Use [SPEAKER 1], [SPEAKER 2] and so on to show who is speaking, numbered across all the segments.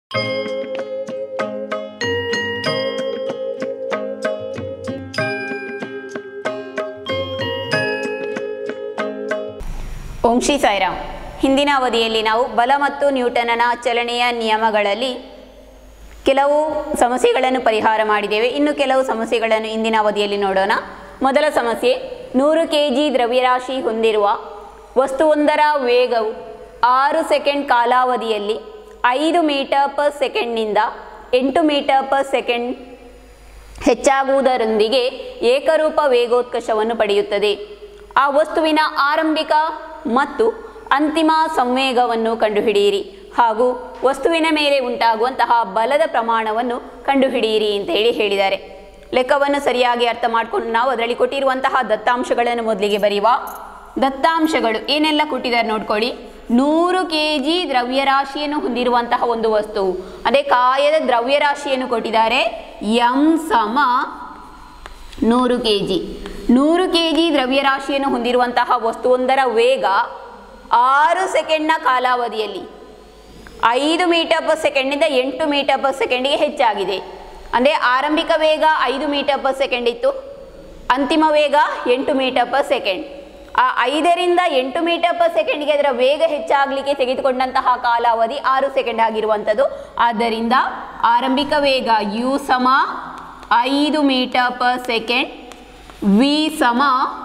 [SPEAKER 1] ಓಂ ಶ್ರೀ ಸಾಯಿರಾಮ್ ಹಿಂದಿನ ಅವಧಿಯಲ್ಲಿ ನಾವು ಬಲ ಮತ್ತು ನ್ಯೂಟನನ ಚಲನೆಯ ನಿಯಮಗಳಲ್ಲಿ ಕೆಲವು ಸಮಸ್ಯೆಗಳನ್ನು ಪರಿಹಾರ ಮಾಡಿದ್ದೇವೆ ಇನ್ನು ಕೆಲವು ಸಮಸ್ಯೆಗಳನ್ನು ಇಂದಿನ ಅವಧಿಯಲ್ಲಿ ನೋಡೋಣ ಮೊದಲ ಸಮಸ್ಯೆ ನೂರು ಕೆ ಜಿ ದ್ರವ್ಯರಾಶಿ ಹೊಂದಿರುವ ವಸ್ತುವೊಂದರ ವೇಗವು ಆರು ಸೆಕೆಂಡ್ ಕಾಲಾವಧಿಯಲ್ಲಿ ಐದು ಮೀಟರ್ ಪರ್ ಸೆಕೆಂಡ್ನಿಂದ ಎಂಟು ಮೀಟರ್ ಪರ್ ಸೆಕೆಂಡ್ ಹೆಚ್ಚಾಗುವುದರೊಂದಿಗೆ ಏಕರೂಪ ವೇಗೋತ್ಕರ್ಷವನ್ನು ಪಡೆಯುತ್ತದೆ ಆ ವಸ್ತುವಿನ ಆರಂಭಿಕ ಮತ್ತು ಅಂತಿಮ ಸಂವೇಗವನ್ನು ಕಂಡುಹಿಡಿಯಿರಿ ಹಾಗೂ ವಸ್ತುವಿನ ಮೇಲೆ ಉಂಟಾಗುವಂತಹ ಬಲದ ಪ್ರಮಾಣವನ್ನು ಕಂಡುಹಿಡಿಯಿರಿ ಅಂತ ಹೇಳಿ ಹೇಳಿದ್ದಾರೆ ಲೆಕ್ಕವನ್ನು ಸರಿಯಾಗಿ ಅರ್ಥ ಮಾಡಿಕೊಂಡು ನಾವು ಅದರಲ್ಲಿ ಕೊಟ್ಟಿರುವಂತಹ ದತ್ತಾಂಶಗಳನ್ನು ಮೊದಲಿಗೆ ಬರೆಯುವ ದತ್ತಾಂಶಗಳು ಏನೆಲ್ಲ ಕೊಟ್ಟಿದ್ದಾರೆ ನೋಡ್ಕೊಳ್ಳಿ ನೂರು ಕೆ ಜಿ ದ್ರವ್ಯರಾಶಿಯನ್ನು ಹೊಂದಿರುವಂತಹ ಒಂದು ವಸ್ತುವು ಅದೇ ಕಾಯದ ದ್ರವ್ಯರಾಶಿಯನ್ನು ಕೊಟ್ಟಿದ್ದಾರೆ ಎಂ ಸಮ ನೂರು ಕೆ ಜಿ ನೂರು ಕೆ ಜಿ ದ್ರವ್ಯರಾಶಿಯನ್ನು ಹೊಂದಿರುವಂತಹ ವಸ್ತುವೊಂದರ ವೇಗ ಆರು ಸೆಕೆಂಡ್ನ ಕಾಲಾವಧಿಯಲ್ಲಿ ಐದು ಮೀಟರ್ ಪರ್ ಸೆಕೆಂಡಿಂದ ಎಂಟು ಮೀಟರ್ ಪರ್ ಸೆಕೆಂಡಿಗೆ ಹೆಚ್ಚಾಗಿದೆ ಅಂದರೆ ಆರಂಭಿಕ ವೇಗ ಐದು ಮೀಟರ್ ಪರ್ ಸೆಕೆಂಡ್ ಇತ್ತು ಅಂತಿಮ ವೇಗ ಎಂಟು ಮೀಟರ್ ಪರ್ ಸೆಕೆಂಡ್ ಆ ಐದರಿಂದ ಎಂಟು ಮೀಟರ್ ಪರ್ ಸೆಕೆಂಡ್ಗೆ ಅದರ ವೇಗ ಹೆಚ್ಚಾಗಲಿಕ್ಕೆ ತೆಗೆದುಕೊಂಡಂತಹ ಕಾಲಾವಧಿ ಆರು ಸೆಕೆಂಡ್ ಆಗಿರುವಂಥದ್ದು ಆದ್ದರಿಂದ ಆರಂಭಿಕ ವೇಗ ಯು ಸಮ ಐದು ಮೀಟರ್ ಪರ್ ಸೆಕೆಂಡ್ ವಿ ಸಮ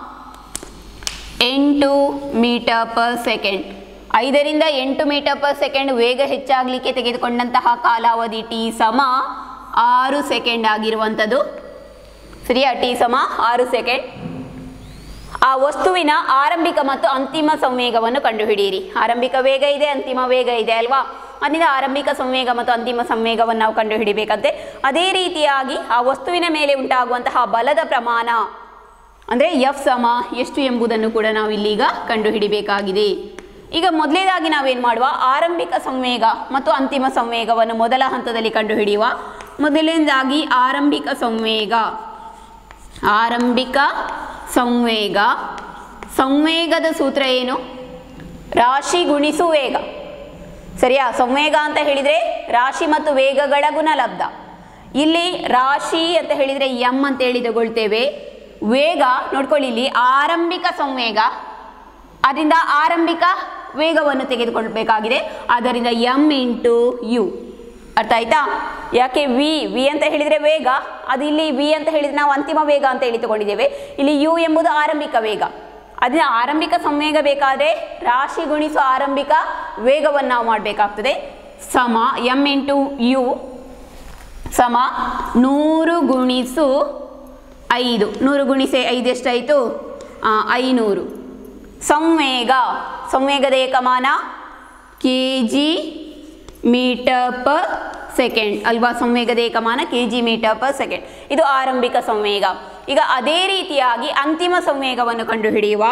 [SPEAKER 1] ಎಂಟು ಮೀಟರ್ ಪರ್ ಸೆಕೆಂಡ್ ಐದರಿಂದ ಎಂಟು ಮೀಟರ್ ಪರ್ ಸೆಕೆಂಡ್ ವೇಗ ಹೆಚ್ಚಾಗಲಿಕ್ಕೆ ತೆಗೆದುಕೊಂಡಂತಹ ಕಾಲಾವಧಿ ಟಿ ಸಮ ಆರು ಸೆಕೆಂಡ್ ಆಗಿರುವಂಥದ್ದು ಸರಿಯಾ ಟಿ ಸಮ ಆರು ಸೆಕೆಂಡ್ ಆ ವಸ್ತುವಿನ ಆರಂಭಿಕ ಮತ್ತು ಅಂತಿಮ ಸಂವೇಗವನ್ನು ಕಂಡುಹಿಡಿಯಿರಿ ಆರಂಭಿಕ ವೇಗ ಇದೆ ಅಂತಿಮ ವೇಗ ಇದೆ ಅಲ್ವಾ ಅದರಿಂದ ಆರಂಭಿಕ ಸಂವೇಗ ಮತ್ತು ಅಂತಿಮ ಸಂವೇಗವನ್ನು ನಾವು ಕಂಡುಹಿಡಿಬೇಕಂತೆ ಅದೇ ರೀತಿಯಾಗಿ ಆ ವಸ್ತುವಿನ ಮೇಲೆ ಉಂಟಾಗುವಂತಹ ಬಲದ ಪ್ರಮಾಣ ಅಂದರೆ ಎಫ್ ಸಮ ಎಷ್ಟು ಎಂಬುದನ್ನು ಕೂಡ ನಾವು ಇಲ್ಲೀಗ ಕಂಡುಹಿಡಿಬೇಕಾಗಿದೆ ಈಗ ಮೊದಲನೇದಾಗಿ ನಾವೇನು ಮಾಡುವ ಆರಂಭಿಕ ಸಂವೇಗ ಮತ್ತು ಅಂತಿಮ ಸಂವೇಗವನ್ನು ಮೊದಲ ಹಂತದಲ್ಲಿ ಕಂಡುಹಿಡಿಯುವ ಮೊದಲನೇದಾಗಿ ಆರಂಭಿಕ ಸಂವೇಗ ಆರಂಭಿಕ ಸಂವೇಗ ಸಂವೇಗದ ಸೂತ್ರ ಏನು ರಾಶಿ ಗುಣಿಸು ವೇಗ ಸರಿಯಾ ಸಂವೇಗ ಅಂತ ಹೇಳಿದರೆ ರಾಶಿ ಮತ್ತು ವೇಗಗಳ ಗುಣಲಬ್ಧ ಇಲ್ಲಿ ರಾಶಿ ಅಂತ ಹೇಳಿದರೆ ಎಂ ಅಂತ ಹೇಳಿ ತಗೊಳ್ತೇವೆ ವೇಗ ನೋಡ್ಕೊಳ್ಳಿ ಇಲ್ಲಿ ಆರಂಭಿಕ ಸಂವೇಗ ಅದರಿಂದ ಆರಂಭಿಕ ವೇಗವನ್ನು ತೆಗೆದುಕೊಳ್ಬೇಕಾಗಿದೆ ಆದ್ದರಿಂದ ಎಂ ಇಂಟು ಯು ಅರ್ಥ ಆಯ್ತಾ ಯಾಕೆ ವಿ ವಿ ಅಂತ ಹೇಳಿದರೆ ವೇಗ ಅದು ಇಲ್ಲಿ ವಿ ಅಂತ ಹೇಳಿದರೆ ನಾವು ಅಂತಿಮ ವೇಗ ಅಂತ ಹೇಳಿ ತಗೊಂಡಿದ್ದೇವೆ ಇಲ್ಲಿ ಯು ಎಂಬುದು ಆರಂಭಿಕ ವೇಗ ಅದನ್ನ ಆರಂಭಿಕ ಸಂವೇಗ ಬೇಕಾದರೆ ರಾಶಿ ಗುಣಿಸು ಆರಂಭಿಕ ವೇಗವನ್ನು ನಾವು ಮಾಡಬೇಕಾಗ್ತದೆ ಸಮ ಎಂ ಇಂಟು ಯು ಸಮ ನೂರು ಗುಣಿಸು ಐದು ನೂರು ಗುಣಿಸಿ ಐದು ಎಷ್ಟಾಯಿತು ಆ, ಐನೂರು ಸಂವೇಗ ಸಂವೇಗದ ಏಕಮಾನ K G metre per second ಅಲ್ವಾ ಸಂವೇಗದ ಏಕಮಾನ K G metre per second ಇದು ಆರಂಭಿಕ ಸಂವೇಗ ಈಗ ಅದೇ ರೀತಿಯಾಗಿ ಅಂತಿಮ ಸಂವೇಗವನ್ನು ಕಂಡುಹಿಡಿಯುವ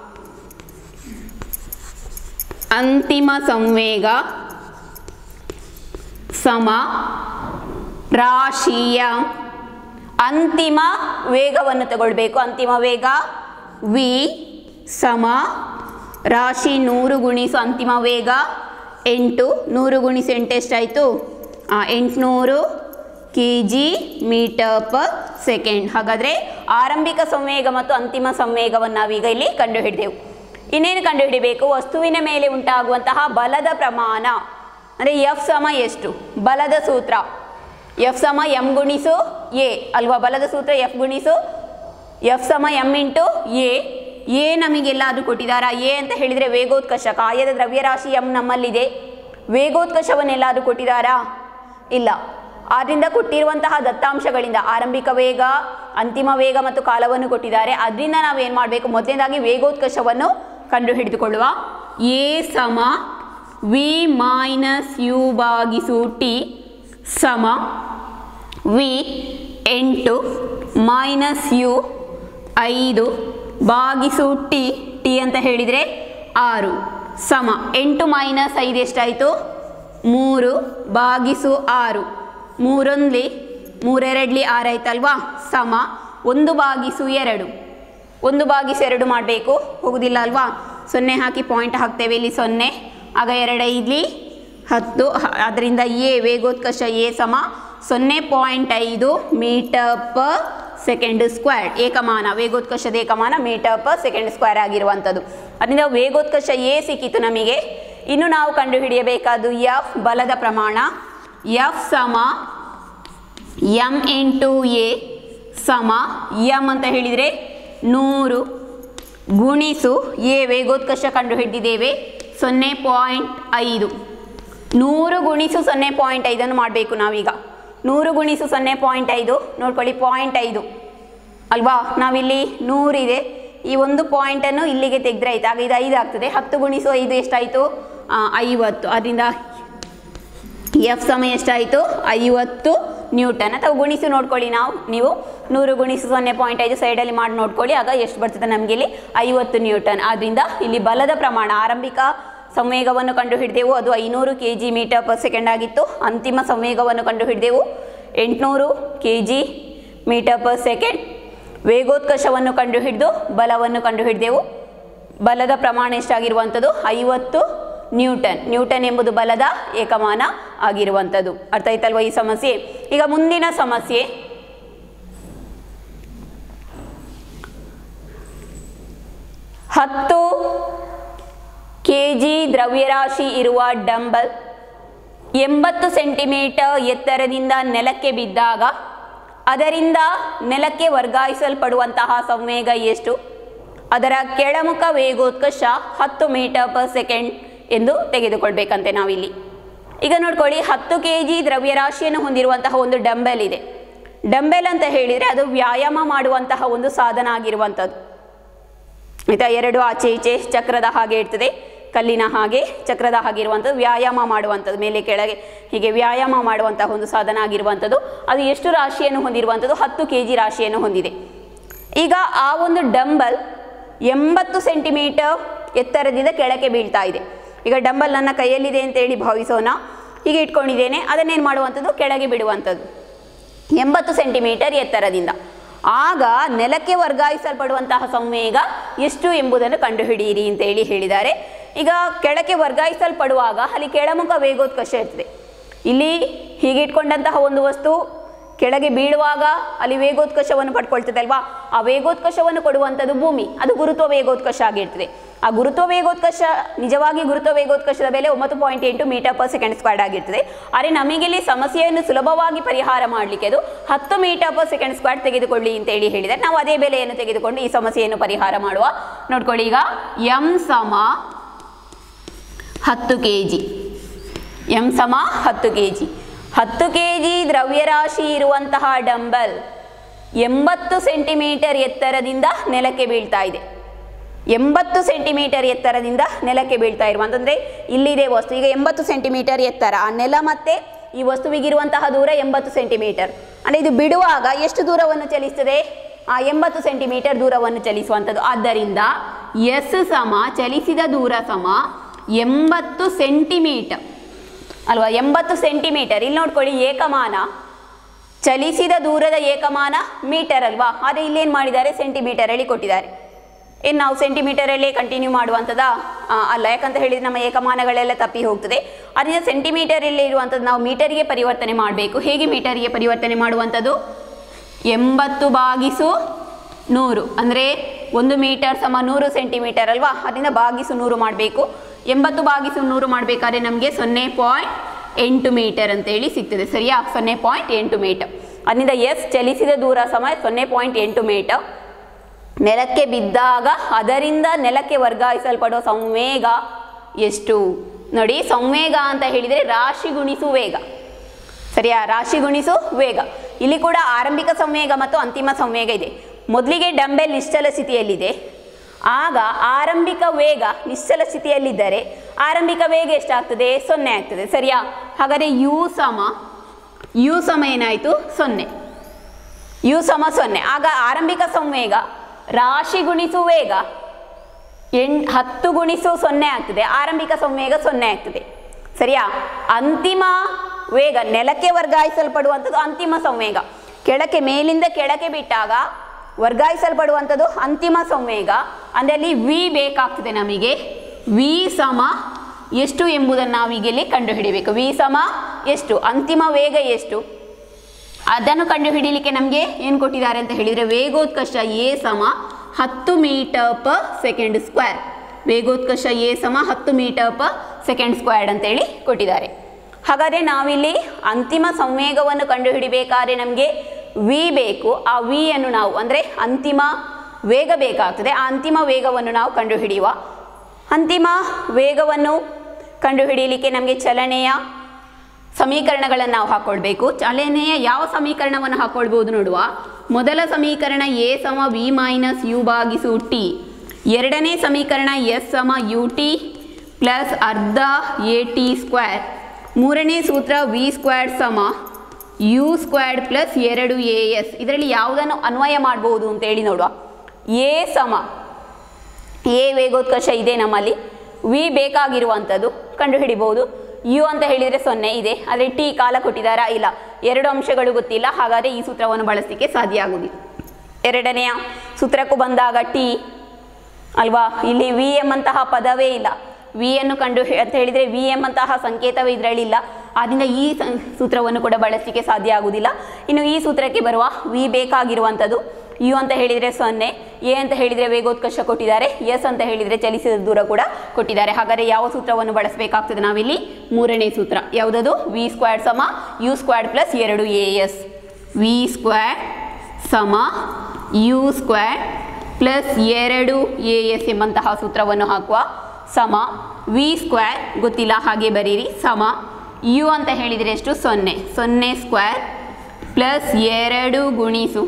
[SPEAKER 1] ಅಂತಿಮ ಸಂವೇಗ ಸಮ ರಾಶಿಯ ಅಂತಿಮ ವೇಗವನ್ನು ತಗೊಳ್ಬೇಕು ಅಂತಿಮ ವೇಗ ವಿ ಸಮ ರಾಶಿ ನೂರು ಗುಣಿಸು ಅಂತಿಮ ವೇಗ ಎಂಟು ನೂರು ಗುಣಿಸು ಎಂಟು ಎಷ್ಟಾಯಿತು ಎಂಟುನೂರು K G metre per second ಹಾಗಾದರೆ ಆರಂಭಿಕ ಸಂವೇಗ ಮತ್ತು ಅಂತಿಮ ಸಂವೇಗವನ್ನು ನಾವೀಗ ಇಲ್ಲಿ ಕಂಡುಹಿಡಿದೆವು ಇನ್ನೇನು ಕಂಡುಹಿಡಿಬೇಕು ವಸ್ತುವಿನ ಮೇಲೆ ಉಂಟಾಗುವಂತಹ ಬಲದ ಪ್ರಮಾಣ ಅಂದರೆ ಎಫ್ ಸಮ ಎಷ್ಟು ಬಲದ ಸೂತ್ರ ಎಫ್ ಸಮ ಎಂ ಗುಣಿಸು ಎ ಅಲ್ವಾ ಬಲದ ಸೂತ್ರ ಎಫ್ ಗುಣಿಸು ಎಫ್ ಸಮ ಎಂ ಇಂಟು ಎ ಎ ನಮಗೆಲ್ಲಾದರೂ ಕೊಟ್ಟಿದ್ದಾರಾ ಎ ಅಂತ ಹೇಳಿದರೆ ವೇಗೋತ್ಕರ್ಷ ಕಾಯದ ದ್ರವ್ಯರಾಶಿ ಎಂ ನಮ್ಮಲ್ಲಿದೆ ವೇಗೋತ್ಕರ್ಷವನ್ನೆಲ್ಲಾದರೂ ಕೊಟ್ಟಿದ್ದಾರಾ ಇಲ್ಲ ಆದ್ದರಿಂದ ಕೊಟ್ಟಿರುವಂತಹ ದತ್ತಾಂಶಗಳಿಂದ ಆರಂಭಿಕ ವೇಗ ಅಂತಿಮ ವೇಗ ಮತ್ತು ಕಾಲವನ್ನು ಕೊಟ್ಟಿದ್ದಾರೆ ಅದರಿಂದ ನಾವೇನು ಮಾಡಬೇಕು ಮೊದಲನೇದಾಗಿ ವೇಗೋತ್ಕರ್ಷವನ್ನು ಕಂಡು ಹಿಡಿದುಕೊಳ್ಳುವ ಎ ಸಮ ವಿ ಮೈನಸ್ ಯು ಭಾಗಿಸು ಟಿ ಸಮ ವಿ ಎಂಟು ಮೈನಸ್ ಯು ಐದು ಭಾಗಿಸು ಟಿ ಟಿ ಅಂತ ಹೇಳಿದರೆ ಆರು ಸಮ ಎಂಟು ಮೈನಸ್ ಐದು ಎಷ್ಟಾಯಿತು ಮೂರು ಭಾಗಿಸು ಆರು ಮೂರೊಂದ್ಲಿ ಮೂರೆರಡ್ಲಿ ಆರಾಯ್ತಲ್ವಾ ಸಮ ಒಂದು ಭಾಗಿಸು ಎರಡು ಒಂದು ಭಾಗಿಸು ಎರಡು ಮಾಡಬೇಕು ಹೋಗುದಿಲ್ಲ ಅಲ್ವಾ ಸೊನ್ನೆ ಹಾಕಿ ಪಾಯಿಂಟ್ ಹಾಕ್ತೇವೆ ಇಲ್ಲಿ ಸೊನ್ನೆ ಆಗ ಎರಡು ಐದ್ಲಿ ಹತ್ತು ಹ- ಅದರಿಂದ ಎ ವೇಗೋತ್ಕರ್ಷ ಎ ಸಮ ಸೊನ್ನೆ ಪಾಯಿಂಟ್ ಐದು ಮೀಟರ್ ಪರ್ ಸೆಕೆಂಡ್ ಸ್ಕ್ವೇರ್ ಏಕಮಾನ ವೇಗೋತ್ಕರ್ಷದ ಏಕಮಾನ ಮೀಟರ್ ಪರ್ ಸೆಕೆಂಡ್ ಸ್ಕ್ವೇರ್ ಆಗಿರುವಂಥದ್ದು ಅದರಿಂದ ವೇಗೋತ್ಕರ್ಷ ಎ ಸಿಕ್ಕಿತು ನಮಗೆ ಇನ್ನು ನಾವು ಕಂಡುಹಿಡಿಯಬೇಕಾದ್ದು ಎಫ್ ಬಲದ ಪ್ರಮಾಣ ಎಫ್ ಸಮ ಎಮ್ ಇಂಟು ಎ ಸಮ ಎಮ್ ಅಂತ ಹೇಳಿದರೆ ನೂರು ಗುಣಿಸು ಎ ವೇಗೋತ್ಕರ್ಷ ಕಂಡು ಹಿಡಿದಿದ್ದೇವೆ ಸೊನ್ನೆ ಪಾಯಿಂಟ್ ಐದು ನೂರು ಗುಣಿಸು ಸೊನ್ನೆ ಪಾಯಿಂಟ್ ಐದನ್ನು ಮಾಡಬೇಕು ನಾವೀಗ ನೂರು ಗುಣಿಸು ಸೊನ್ನೆ ಪಾಯಿಂಟ್ ಐದು ನೋಡ್ಕೊಳ್ಳಿ ಪಾಯಿಂಟ್ ಐದು ಅಲ್ವಾ ನಾವಿಲ್ಲಿ ನೂರಿದೆ ಈ ಒಂದು ಪಾಯಿಂಟನ್ನು ಇಲ್ಲಿಗೆ ತೆಗೆದ್ರೆ ಆಯ್ತು ಆಗ ಇದು ಐದು ಆಗ್ತದೆ ಹತ್ತು ಗುಣಿಸು ಐದು ಎಷ್ಟಾಯಿತು ಆ, ಐವತ್ತು ಅದರಿಂದ ಎಫ್ ಸಮ ಎಷ್ಟಾಯಿತು ಐವತ್ತು ನ್ಯೂಟನ್ ಅಥವಾ ಗುಣಿಸು ನೋಡ್ಕೊಳ್ಳಿ ನಾವು ನೀವು ನೂರು ಗುಣಿಸು ಸೊನ್ನೆ ಪಾಯಿಂಟ್ ಐದು ಸೈಡಲ್ಲಿ ಮಾಡಿ ನೋಡ್ಕೊಳ್ಳಿ ಆಗ ಎಷ್ಟು ಬರ್ತದೆ ನಮಗೆ ಇಲ್ಲಿ ಐವತ್ತು ನ್ಯೂಟನ್ ಆದ್ದರಿಂದ ಇಲ್ಲಿ ಬಲದ ಪ್ರಮಾಣ ಆರಂಭಿಕ ಸಂವೇಗವನ್ನು ಕಂಡುಹಿಡಿದೆವು ಅದು ಐನೂರು K G metre per second ಆಗಿತ್ತು ಅಂತಿಮ ಸಂವೇಗವನ್ನು ಕಂಡುಹಿಡಿದೆವು ಎಂಟುನೂರು K G metre per second ವೇಗೋತ್ಕರ್ಷವನ್ನು ಕಂಡುಹಿಡಿದು ಬಲವನ್ನು ಕಂಡುಹಿಡಿದೆವು ಬಲದ ಪ್ರಮಾಣ ಎಷ್ಟಾಗಿರುವಂಥದ್ದು ಐವತ್ತು ನ್ಯೂಟನ್ ನ್ಯೂಟನ್ ಎಂಬುದು ಬಲದ ಏಕಮಾನ ಆಗಿರುವಂಥದ್ದು ಅರ್ಥ ಆಯ್ತಲ್ವ ಈ ಸಮಸ್ಯೆ ಈಗ ಮುಂದಿನ ಸಮಸ್ಯೆ ಹತ್ತು ಕೆ ಜಿ ದ್ರವ್ಯರಾಶಿ ಇರುವ ಡಂಬಲ್ ಎಂಬತ್ತು ಸೆಂಟಿಮೀಟರ್ ಎತ್ತರದಿಂದ ನೆಲಕ್ಕೆ ಬಿದ್ದಾಗ ಅದರಿಂದ ನೆಲಕ್ಕೆ ವರ್ಗಾಯಿಸಲ್ಪಡುವಂತಹ ಸಂವೇಗ ಎಷ್ಟು ಅದರ ಕೆಳಮುಖ ವೇಗೋತ್ಕರ್ಷ ಹತ್ತು ಮೀಟರ್ ಪರ್ ಸೆಕೆಂಡ್ ಎಂದು ತೆಗೆದುಕೊಳ್ಬೇಕಂತೆ ನಾವಿಲ್ಲಿ ಈಗ ನೋಡ್ಕೊಳ್ಳಿ ಹತ್ತು ಕೆ ಜಿ ದ್ರವ್ಯರಾಶಿಯನ್ನು ಹೊಂದಿರುವಂತಹ ಒಂದು ಡಂಬೆಲ್ ಇದೆ ಡಂಬೆಲ್ ಅಂತ ಹೇಳಿದರೆ ಅದು ವ್ಯಾಯಾಮ ಮಾಡುವಂತಹ ಒಂದು ಸಾಧನ ಆಗಿರುವಂಥದ್ದು ಆಯ್ತಾ ಎರಡು ಆಚೆ ಈಚೆ ಚಕ್ರದ ಹಾಗೆ ಇರ್ತದೆ ಕಲ್ಲಿನ ಹಾಗೆ ಚಕ್ರದ ಹಾಗೆ ಇರುವಂಥದ್ದು ವ್ಯಾಯಾಮ ಮಾಡುವಂಥದ್ದು ಮೇಲೆ ಕೆಳಗೆ ಹೀಗೆ ವ್ಯಾಯಾಮ ಮಾಡುವಂತಹ ಒಂದು ಸಾಧನ ಆಗಿರುವಂಥದ್ದು ಅದು ಎಷ್ಟು ರಾಶಿಯನ್ನು ಹೊಂದಿರುವಂಥದ್ದು ಹತ್ತು ಕೆ ಜಿ ರಾಶಿಯನ್ನು ಹೊಂದಿದೆ ಈಗ ಆ ಒಂದು ಡಂಬಲ್ ಎಂಬತ್ತು ಸೆಂಟಿಮೀಟರ್ ಎತ್ತರದಿಂದ ಕೆಳಕ್ಕೆ ಬೀಳ್ತಾ ಇದೆ ಈಗ ಡಂಬಲ್ ನನ್ನ ಕೈಯಲ್ಲಿದೆ ಅಂತೇಳಿ ಭಾವಿಸೋಣ ಹೀಗೆ ಇಟ್ಕೊಂಡಿದ್ದೇನೆ ಅದನ್ನೇನು ಮಾಡುವಂಥದ್ದು ಕೆಳಗೆ ಬಿಡುವಂಥದ್ದು ಎಂಬತ್ತು ಸೆಂಟಿಮೀಟರ್ ಎತ್ತರದಿಂದ ಆಗ ನೆಲಕ್ಕೆ ವರ್ಗಾಯಿಸಲ್ಪಡುವಂತಹ ಸಂವೇಗ ಎಷ್ಟು ಎಂಬುದನ್ನು ಕಂಡುಹಿಡಿಯಿರಿ ಅಂತೇಳಿ ಹೇಳಿದ್ದಾರೆ ಈಗ ಕೆಳಕ್ಕೆ ವರ್ಗಾಯಿಸಲ್ಪಡುವಾಗ ಅಲ್ಲಿ ಕೆಳಮುಖ ವೇಗೋತ್ಕರ್ಷ ಇರ್ತದೆ ಇಲ್ಲಿ ಹೀಗೆ ಇಟ್ಕೊಂಡಂತಹ ಒಂದು ವಸ್ತು ಕೆಳಗೆ ಬೀಳುವಾಗ ಅಲ್ಲಿ ವೇಗೋತ್ಕರ್ಷವನ್ನು ಪಡ್ಕೊಳ್ತದೆ ಅಲ್ವಾ ಆ ವೇಗೋತ್ಕರ್ಷವನ್ನು ಕೊಡುವಂಥದ್ದು ಭೂಮಿ ಅದು ಗುರುತ್ವ ವೇಗೋತ್ಕರ್ಷ ಆಗಿರ್ತದೆ ಆ ಗುರುತ್ವ ವೇಗೋತ್ಕರ್ಷ ನಿಜವಾಗಿ ಗುರುತ್ವ ವೇಗೋತ್ಕರ್ಷದ ಬೆಲೆ ಒಂಬತ್ತು ಪಾಯಿಂಟ್ ಎಂಟು ಮೀಟರ್ ಪರ್ ಸೆಕೆಂಡ್ ಸ್ಕ್ವೇರ್ ಆಗಿರ್ತದೆ ಆದರೆ ನಮಗಿಲ್ಲಿ ಸಮಸ್ಯೆಯನ್ನು ಸುಲಭವಾಗಿ ಪರಿಹಾರ ಮಾಡಲಿಕ್ಕೆ ಅದು ಹತ್ತು ಮೀಟರ್ ಪರ್ ಸೆಕೆಂಡ್ ಸ್ಕ್ವೇರ್ ತೆಗೆದುಕೊಳ್ಳಿ ಅಂತೇಳಿ ಹೇಳಿದರೆ ನಾವು ಅದೇ ಬೆಲೆಯನ್ನು ತೆಗೆದುಕೊಂಡು ಈ ಸಮಸ್ಯೆಯನ್ನು ಪರಿಹಾರ ಮಾಡುವ ನೋಡ್ಕೊಳ್ಳಿ ಈಗ ಎಂ ಸಮ ಹತ್ತು ಕೆ ಜಿ ಎಂ ಸಮ ಹತ್ತು ಕೆ ಜಿ ಹತ್ತು ಕೆ ಜಿ ದ್ರವ್ಯರಾಶಿ ಇರುವಂತಹ ಡಂಬಲ್ ಎಂಬತ್ತು ಸೆಂಟಿಮೀಟರ್ ಎತ್ತರದಿಂದ ನೆಲಕ್ಕೆ ಬೀಳ್ತಾ ಇದೆ ಎಂಬತ್ತು ಸೆಂಟಿಮೀಟರ್ ಎತ್ತರದಿಂದ ನೆಲಕ್ಕೆ ಬೀಳ್ತಾ ಇರುವಂತಂದ್ರೆ ಇಲ್ಲಿದೆ ವಸ್ತು ಈಗ ಎಂಬತ್ತು ಸೆಂಟಿಮೀಟರ್ ಎತ್ತರ ಆ ನೆಲ ಮತ್ತೆ ಈ ವಸ್ತುವಿಗಿರುವಂತಹ ದೂರ ಎಂಬತ್ತು ಸೆಂಟಿಮೀಟರ್ ಅಂದರೆ ಇದು ಬಿಡುವಾಗ ಎಷ್ಟು ದೂರವನ್ನು ಚಲಿಸ್ತದೆ ಆ ಎಂಬತ್ತು ಸೆಂಟಿಮೀಟರ್ ದೂರವನ್ನು ಚಲಿಸುವಂಥದ್ದು ಆದ್ದರಿಂದ ಎಸ್ ಸಮ ಚಲಿಸಿದ ದೂರ ಸಮ ಎಂಬತ್ತು ಸೆಂಟಿಮೀಟರ್ ಅಲ್ವಾ ಎಂಬತ್ತು ಸೆಂಟಿಮೀಟರ್ ಇಲ್ಲಿ ನೋಡ್ಕೊಳ್ಳಿ ಏಕಮಾನ ಚಲಿಸಿದ ದೂರದ ಏಕಮಾನ ಮೀಟರ್ ಅಲ್ವಾ ಆದರೆ ಇಲ್ಲೇನು ಮಾಡಿದ್ದಾರೆ ಸೆಂಟಿಮೀಟರ್ ಹೇಳಿ ಕೊಟ್ಟಿದ್ದಾರೆ ಏನು ನಾವು ಸೆಂಟಿಮೀಟರಲ್ಲೇ ಕಂಟಿನ್ಯೂ ಮಾಡುವಂಥದ್ದಾ ಆ, ಅಲ್ಲ ಯಾಕಂತ ಹೇಳಿದ್ರೆ ನಮ್ಮ ಏಕಮಾನಗಳೆಲ್ಲ ತಪ್ಪಿ ಹೋಗ್ತದೆ ಅದರಿಂದ ಸೆಂಟಿಮೀಟರಲ್ಲಿ ಇರುವಂಥದ್ದು ನಾವು ಮೀಟರ್ಗೆ ಪರಿವರ್ತನೆ ಮಾಡಬೇಕು ಹೇಗೆ ಮೀಟರ್ಗೆ ಪರಿವರ್ತನೆ ಮಾಡುವಂಥದ್ದು ಎಂಬತ್ತು ಬಾಗಿಸು ನೂರು ಅಂದರೆ ಒಂದು ಮೀಟರ್ ಸಮ ನೂರು ಸೆಂಟಿಮೀಟರ್ ಅಲ್ವಾ ಅದರಿಂದ ಬಾಗಿಸು ನೂರು ಮಾಡಬೇಕು ಎಂಬತ್ತು ಬಾಗಿಸು ನೂರು ಮಾಡಬೇಕಾದ್ರೆ ನಮಗೆ ಸೊನ್ನೆ ಪಾಯಿಂಟ್ ಎಂಟು ಮೀಟರ್ ಅಂತೇಳಿ ಸಿಗ್ತದೆ ಸರಿಯಾ ಸೊನ್ನೆ ಪಾಯಿಂಟ್ ಎಂಟು ಮೀಟರ್ ಅದರಿಂದ ಎಸ್ ಚಲಿಸಿದ ದೂರ ಸಮ ಸೊನ್ನೆ ಪಾಯಿಂಟ್ ಎಂಟು ಮೀಟರ್ ನೆಲಕ್ಕೆ ಬಿದ್ದಾಗ ಅದರಿಂದ ನೆಲಕ್ಕೆ ವರ್ಗಾಯಿಸಲ್ಪಡುವ ಸಂವೇಗ ಎಷ್ಟು ನೋಡಿ ಸಂವೇಗ ಅಂತ ಹೇಳಿದರೆ ರಾಶಿ ಗುಣಿಸು ವೇಗ ಸರಿಯಾ ರಾಶಿ ಗುಣಿಸು ವೇಗ ಇಲ್ಲಿ ಕೂಡ ಆರಂಭಿಕ ಸಂವೇಗ ಮತ್ತು ಅಂತಿಮ ಸಂವೇಗ ಇದೆ ಮೊದಲಿಗೆ ಡಂಬೆಲ್ ನಿಶ್ಚಲ ಸ್ಥಿತಿಯಲ್ಲಿದೆ ಆಗ ಆರಂಭಿಕ ವೇಗ ನಿಶ್ಚಲ ಸ್ಥಿತಿಯಲ್ಲಿದ್ದರೆ ಆರಂಭಿಕ ವೇಗ ಎಷ್ಟಾಗ್ತದೆ ಸೊನ್ನೆ ಆಗ್ತದೆ ಸರಿಯಾ ಹಾಗಾದರೆ ಯು ಸಮ ಯು ಸಮ ಏನಾಯಿತು ಸೊನ್ನೆ ಯು ಸಮ ಸೊನ್ನೆ ಆಗ ಆರಂಭಿಕ ಸಂವೇಗ ರಾಶಿ ಗುಣಿಸು ವೇಗ ಎಣ್ ಹತ್ತು ಗುಣಿಸು ಸೊನ್ನೆ ಆಗ್ತದೆ ಆರಂಭಿಕ ಸಂವೇಗ ಸೊನ್ನೆ ಆಗ್ತದೆ ಸರಿಯಾ ಅಂತಿಮ ವೇಗ ನೆಲಕ್ಕೆ ವರ್ಗಾಯಿಸಲ್ಪಡುವಂಥದ್ದು ಅಂತಿಮ ಸಂವೇಗ ಕೆಳಕ್ಕೆ ಮೇಲಿಂದ ಕೆಳಕ್ಕೆ ಬಿಟ್ಟಾಗ ವರ್ಗಾಯಿಸಲ್ಪಡುವಂಥದ್ದು ಅಂತಿಮ ಸಂವೇಗ ಅಂದರೆ ಅಲ್ಲಿ ವಿ ಬೇಕಾಗ್ತದೆ ನಮಗೆ ವಿ ಸಮ ಎಷ್ಟು ಎಂಬುದನ್ನು ನಾವೀಗ ಇಲ್ಲಿ ಕಂಡುಹಿಡಿಬೇಕು ವಿ ಸಮ ಎಷ್ಟು ಅಂತಿಮ ವೇಗ ಎಷ್ಟು ಅದನ್ನು ಕಂಡುಹಿಡಿಯಲಿಕ್ಕೆ ನಮಗೆ ಏನು ಕೊಟ್ಟಿದ್ದಾರೆ ಅಂತ ಹೇಳಿದರೆ ವೇಗೋತ್ಕರ್ಷ ಎ ಸಮ ಹತ್ತು ಮೀಟರ್ ಪರ್ ಸೆಕೆಂಡ್ ಸ್ಕ್ವೇರ್ ವೇಗೋತ್ಕರ್ಷ ಎ ಸಮ ಹತ್ತು ಮೀಟರ್ ಪರ್ ಸೆಕೆಂಡ್ ಸ್ಕ್ವೇರ್ಡ್ ಅಂತೇಳಿ ಕೊಟ್ಟಿದ್ದಾರೆ ಹಾಗಾದರೆ ನಾವಿಲ್ಲಿ ಅಂತಿಮ ಸಂವೇಗವನ್ನು ಕಂಡುಹಿಡಿಬೇಕಾದ್ರೆ ನಮಗೆ ವಿ ಬೇಕು ಆ ವಿ ಅನ್ನು ನಾವು ಅಂದರೆ ಅಂತಿಮ ವೇಗ ಬೇಕಾಗ್ತದೆ ಆ ಅಂತಿಮ ವೇಗವನ್ನು ನಾವು ಕಂಡುಹಿಡಿಯುವ ಅಂತಿಮ ವೇಗವನ್ನು ಕಂಡುಹಿಡಿಯಲಿಕ್ಕೆ ನಮಗೆ ಚಲನೆಯ ಸಮೀಕರಣಗಳನ್ನು ನಾವು ಹಾಕ್ಕೊಳ್ಬೇಕು ಚಲನೆಯ ಯಾವ ಸಮೀಕರಣವನ್ನು ಹಾಕ್ಕೊಳ್ಬೋದು ನೋಡುವ ಮೊದಲ ಸಮೀಕರಣ ಎ ಸಮ ವಿ ಮೈನಸ್ ಯು ಭಾಗಿಸು ಟಿ ಎರಡನೇ ಸಮೀಕರಣ ಎಸ್ ಸಮ ಯು ಟಿ ಪ್ಲಸ್ ಅರ್ಧ ಎ ಟಿ ಸ್ಕ್ವೇರ್ ಮೂರನೇ ಸೂತ್ರ ವಿ ಸ್ಕ್ವೇರ್ ಸಮ ಯು ಸ್ಕ್ವೇರ್ಡ್ ಪ್ಲಸ್ ಎರಡು ಎ ಎಸ್ ಇದರಲ್ಲಿ ಯಾವುದನ್ನು ಅನ್ವಯ ಮಾಡಬಹುದು ಅಂತೇಳಿ ನೋಡುವ ಎ ಸಮ ಎ ವೇಗೋತ್ಕರ್ಷ ಇದೆ ನಮ್ಮಲ್ಲಿ ವಿ ಬೇಕಾಗಿರುವಂಥದ್ದು ಕಂಡುಹಿಡಿಬಹುದು ಯು ಅಂತ ಹೇಳಿದರೆ ಸೊನ್ನೆ ಇದೆ ಆದರೆ ಟಿ ಕಾಲ ಕೊಟ್ಟಿದ್ದಾರಾ ಇಲ್ಲ ಎರಡು ಅಂಶಗಳು ಗೊತ್ತಿಲ್ಲ ಹಾಗಾದರೆ ಈ ಸೂತ್ರವನ್ನು ಬಳಸಲಿಕ್ಕೆ ಸಾಧ್ಯ ಆಗುವುದಿಲ್ಲ ಎರಡನೆಯ ಸೂತ್ರಕ್ಕೂ ಬಂದಾಗ ಟಿ ಅಲ್ವಾ ಇಲ್ಲಿ ವಿ ಎಮ್ ಅಂತಹ ಪದವೇ ಇಲ್ಲ ವಿ ಅನ್ನು ಕಂಡು ಅಂತ ಹೇಳಿದರೆ ವಿ ಎಮ್ ಅಂತಹ ಸಂಕೇತವೇ ಇದರಲ್ಲಿಲ್ಲ ಆದ್ದರಿಂದ ಈ ಸಂ- ಸೂತ್ರವನ್ನು ಕೂಡ ಬಳಸಲಿಕ್ಕೆ ಸಾಧ್ಯ ಆಗುವುದಿಲ್ಲ ಇನ್ನು ಈ ಸೂತ್ರಕ್ಕೆ ಬರುವ ವಿ ಬೇಕಾಗಿರುವಂಥದ್ದು ಯು ಅಂತ ಹೇಳಿದರೆ ಸೊನ್ನೆ ಎ ಅಂತ ಹೇಳಿದರೆ ವೇಗೋತ್ಕರ್ಷ ಕೊಟ್ಟಿದ್ದಾರೆ ಎಸ್ ಅಂತ ಹೇಳಿದರೆ ಚಲಿಸಿದ ದೂರ ಕೂಡ ಕೊಟ್ಟಿದ್ದಾರೆ ಹಾಗಾದರೆ ಯಾವ ಸೂತ್ರವನ್ನು ಬಳಸಬೇಕಾಗ್ತದೆ ನಾವಿಲ್ಲಿ ಮೂರನೇ ಸೂತ್ರ ಯಾವುದದು ವಿ ಸ್ಕ್ವೇರ್ ಸಮ ಯು ಸ್ಕ್ವೇರ್ ಪ್ಲಸ್ ಎರಡು ಎ ಎಸ್ ವಿ ಸ್ಕ್ವೇರ್ ಸಮ ಯು ಸ್ಕ್ವೇರ್ ಪ್ಲಸ್ ಎರಡು ಎ ಎಸ್ ಎಂಬಂತಹ ಸೂತ್ರವನ್ನು ಹಾಕುವ ಸಮ ವಿ ಸ್ಕ್ವೇರ್ ಗೊತ್ತಿಲ್ಲ ಹಾಗೆ ಬರೀರಿ ಸಮ ಯು ಅಂತ ಹೇಳಿದರೆ ಎಷ್ಟು ಸೊನ್ನೆ ಸೊನ್ನೆ ಸ್ಕ್ವೇರ್ ಪ್ಲಸ್ ಎರಡು ಗುಣಿಸು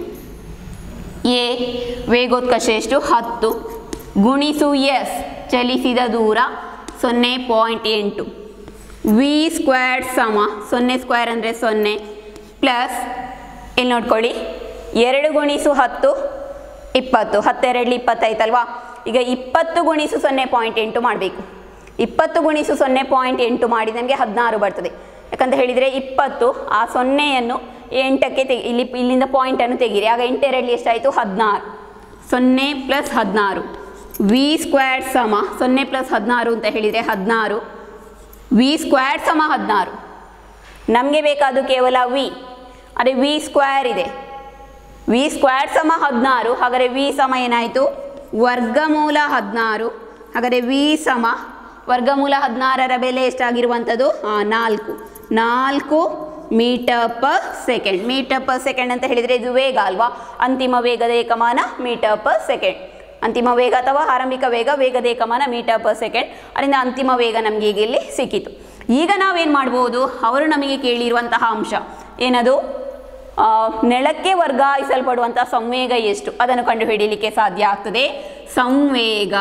[SPEAKER 1] ಎ ವೇಗೋತ್ಕರ್ಷ ಎಷ್ಟು ಹತ್ತು ಗುಣಿಸು ಎಸ್ ಚಲಿಸಿದ ದೂರ ಸೊನ್ನೆ ಪಾಯಿಂಟ್ ಎಂಟು ವಿ ಸ್ಕ್ವೇರ್ ಸಮ ಸೊನ್ನೆ ಸ್ಕ್ವೇರ್ ಅಂದರೆ ಸೊನ್ನೆ ಪ್ಲಸ್ ಇಲ್ಲಿ ನೋಡ್ಕೊಳ್ಳಿ ಎರಡು ಗುಣಿಸು ಹತ್ತು ಇಪ್ಪತ್ತು ಹತ್ತೆರಡಲಿ ಇಪ್ಪತ್ತೈತಲ್ವಾ ಈಗ ಇಪ್ಪತ್ತು ಗುಣಿಸು ಸೊನ್ನೆ ಪಾಯಿಂಟ್ ಎಂಟು ಮಾಡಬೇಕು ಇಪ್ಪತ್ತು ಗುಣಿಸು ಸೊನ್ನೆ ಪಾಯಿಂಟ್ ಎಂಟು ಮಾಡಿ ನಮಗೆ ಹದಿನಾರು ಬರ್ತದೆ ಯಾಕಂತ ಹೇಳಿದರೆ ಇಪ್ಪತ್ತು ಆ ಸೊನ್ನೆಯನ್ನು ಎಂಟಕ್ಕೆ ತೆಗಿ ಇಲ್ಲಿ ಇಲ್ಲಿಂದ ಪಾಯಿಂಟನ್ನು ತೆಗೀರಿ ಆಗ ಎಂಟೆರಡಲಿ ಎಷ್ಟಾಯಿತು ಹದಿನಾರು ಸೊನ್ನೆ ಪ್ಲಸ್ ಹದಿನಾರು ವಿ ಸ್ಕ್ವೇರ್ ಸಮ ಸೊನ್ನೆ ಪ್ಲಸ್ ಹದಿನಾರು ಅಂತ ಹೇಳಿದರೆ ಹದಿನಾರು ವಿ ಸ್ಕ್ವೇರ್ ಸಮ ಹದಿನಾರು ನಮಗೆ ಬೇಕಾದ್ದು ಕೇವಲ ವಿ ಅದೇ ವಿ ಸ್ಕ್ವೇರ್ ಇದೆ ವಿ ಸ್ಕ್ವೇರ್ ಸಮ ಹದಿನಾರು ಹಾಗಾದರೆ ವಿ ಸಮ ಏನಾಯಿತು ವರ್ಗಮೂಲ ಹದಿನಾರು ಹಾಗಾದರೆ ವಿ ಸಮ ವರ್ಗಮೂಲ ಹದಿನಾರರ ಬೆಲೆ ಎಷ್ಟಾಗಿರುವಂಥದ್ದು ಆ, ನಾಲ್ಕು ನಾಲ್ಕು metre per second metre per second ಅಂತ ಹೇಳಿದರೆ ಇದು ವೇಗ ಅಲ್ವಾ ಅಂತಿಮ ವೇಗದ ಏಕಮಾನ ಮೀಟರ್ ಪರ್ ಸೆಕೆಂಡ್ ಅಂತಿಮ ವೇಗ ಅಥವಾ ಆರಂಭಿಕ ವೇಗ ವೇಗದ ಏಕಮಾನ ಮೀಟರ್ ಪರ್ ಸೆಕೆಂಡ್ ಅದರಿಂದ ಅಂತಿಮ ವೇಗ ನಮಗೆ ಈಗ ಇಲ್ಲಿ ಸಿಕ್ಕಿತು ಈಗ ನಾವೇನು ಮಾಡ್ಬೋದು ಅವರು ನಮಗೆ ಕೇಳಿರುವಂತಹ ಅಂಶ ಏನದು ಆ, ನೆಲಕ್ಕೆ ವರ್ಗಾಯಿಸಲ್ಪಡುವಂಥ ಸಂವೇಗ ಎಷ್ಟು ಅದನ್ನು ಕಂಡುಹಿಡಿಯಲಿಕ್ಕೆ ಸಾಧ್ಯ ಆಗ್ತದೆ ಸಂವೇಗ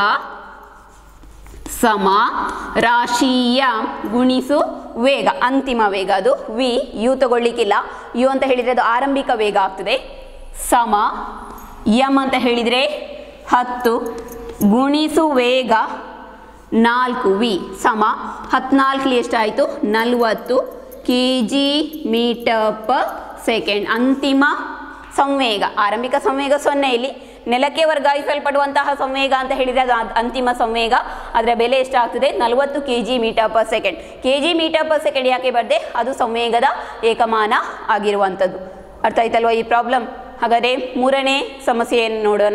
[SPEAKER 1] ಸಮ ರಾಶಿಯ ಗುಣಿಸು ವೇಗ ಅಂತಿಮ ವೇಗ ಅದು ವಿ ಯು ತಗೊಳ್ಳಿಕ್ಕಿಲ್ಲ ಯು ಅಂತ ಹೇಳಿದರೆ ಅದು ಆರಂಭಿಕ ವೇಗ ಆಗ್ತದೆ ಸಮ ಎಮ್ ಅಂತ ಹೇಳಿದರೆ ಹತ್ತು ಗುಣಿಸು ವೇಗ ನಾಲ್ಕು ವಿ ಸಮ ಹದಿನಾಲ್ಕಲಿ ಎಷ್ಟಾಯಿತು ನಲವತ್ತು K G metre per second ಅಂತಿಮ ಸಂವೇಗ ಆರಂಭಿಕ ಸಂವೇಗ ಸೊನ್ನೆ ಇಲ್ಲಿ ನೆಲಕ್ಕೆ ವರ್ಗಾಯಿಸಲ್ಪಡುವಂತಹ ಸಂವೇಗ ಅಂತ ಹೇಳಿದರೆ ಅದು ಅದ್- ಅಂತಿಮ ಸಂವೇಗ ಅದರ ಬೆಲೆ ಎಷ್ಟಾಗ್ತದೆ ನಲವತ್ತು K G metre per second K G metre per second ಯಾಕೆ ಬರ್ದೆ ಅದು ಸಂವೇಗದ ಏಕಮಾನ ಆಗಿರುವಂಥದ್ದು ಅರ್ಥ ಆಯ್ತಲ್ವಾ ಈ ಪ್ರಾಬ್ಲಮ್ ಹಾಗಾದರೆ ಮೂರನೇ ಸಮಸ್ಯೆಯನ್ನು ನೋಡೋಣ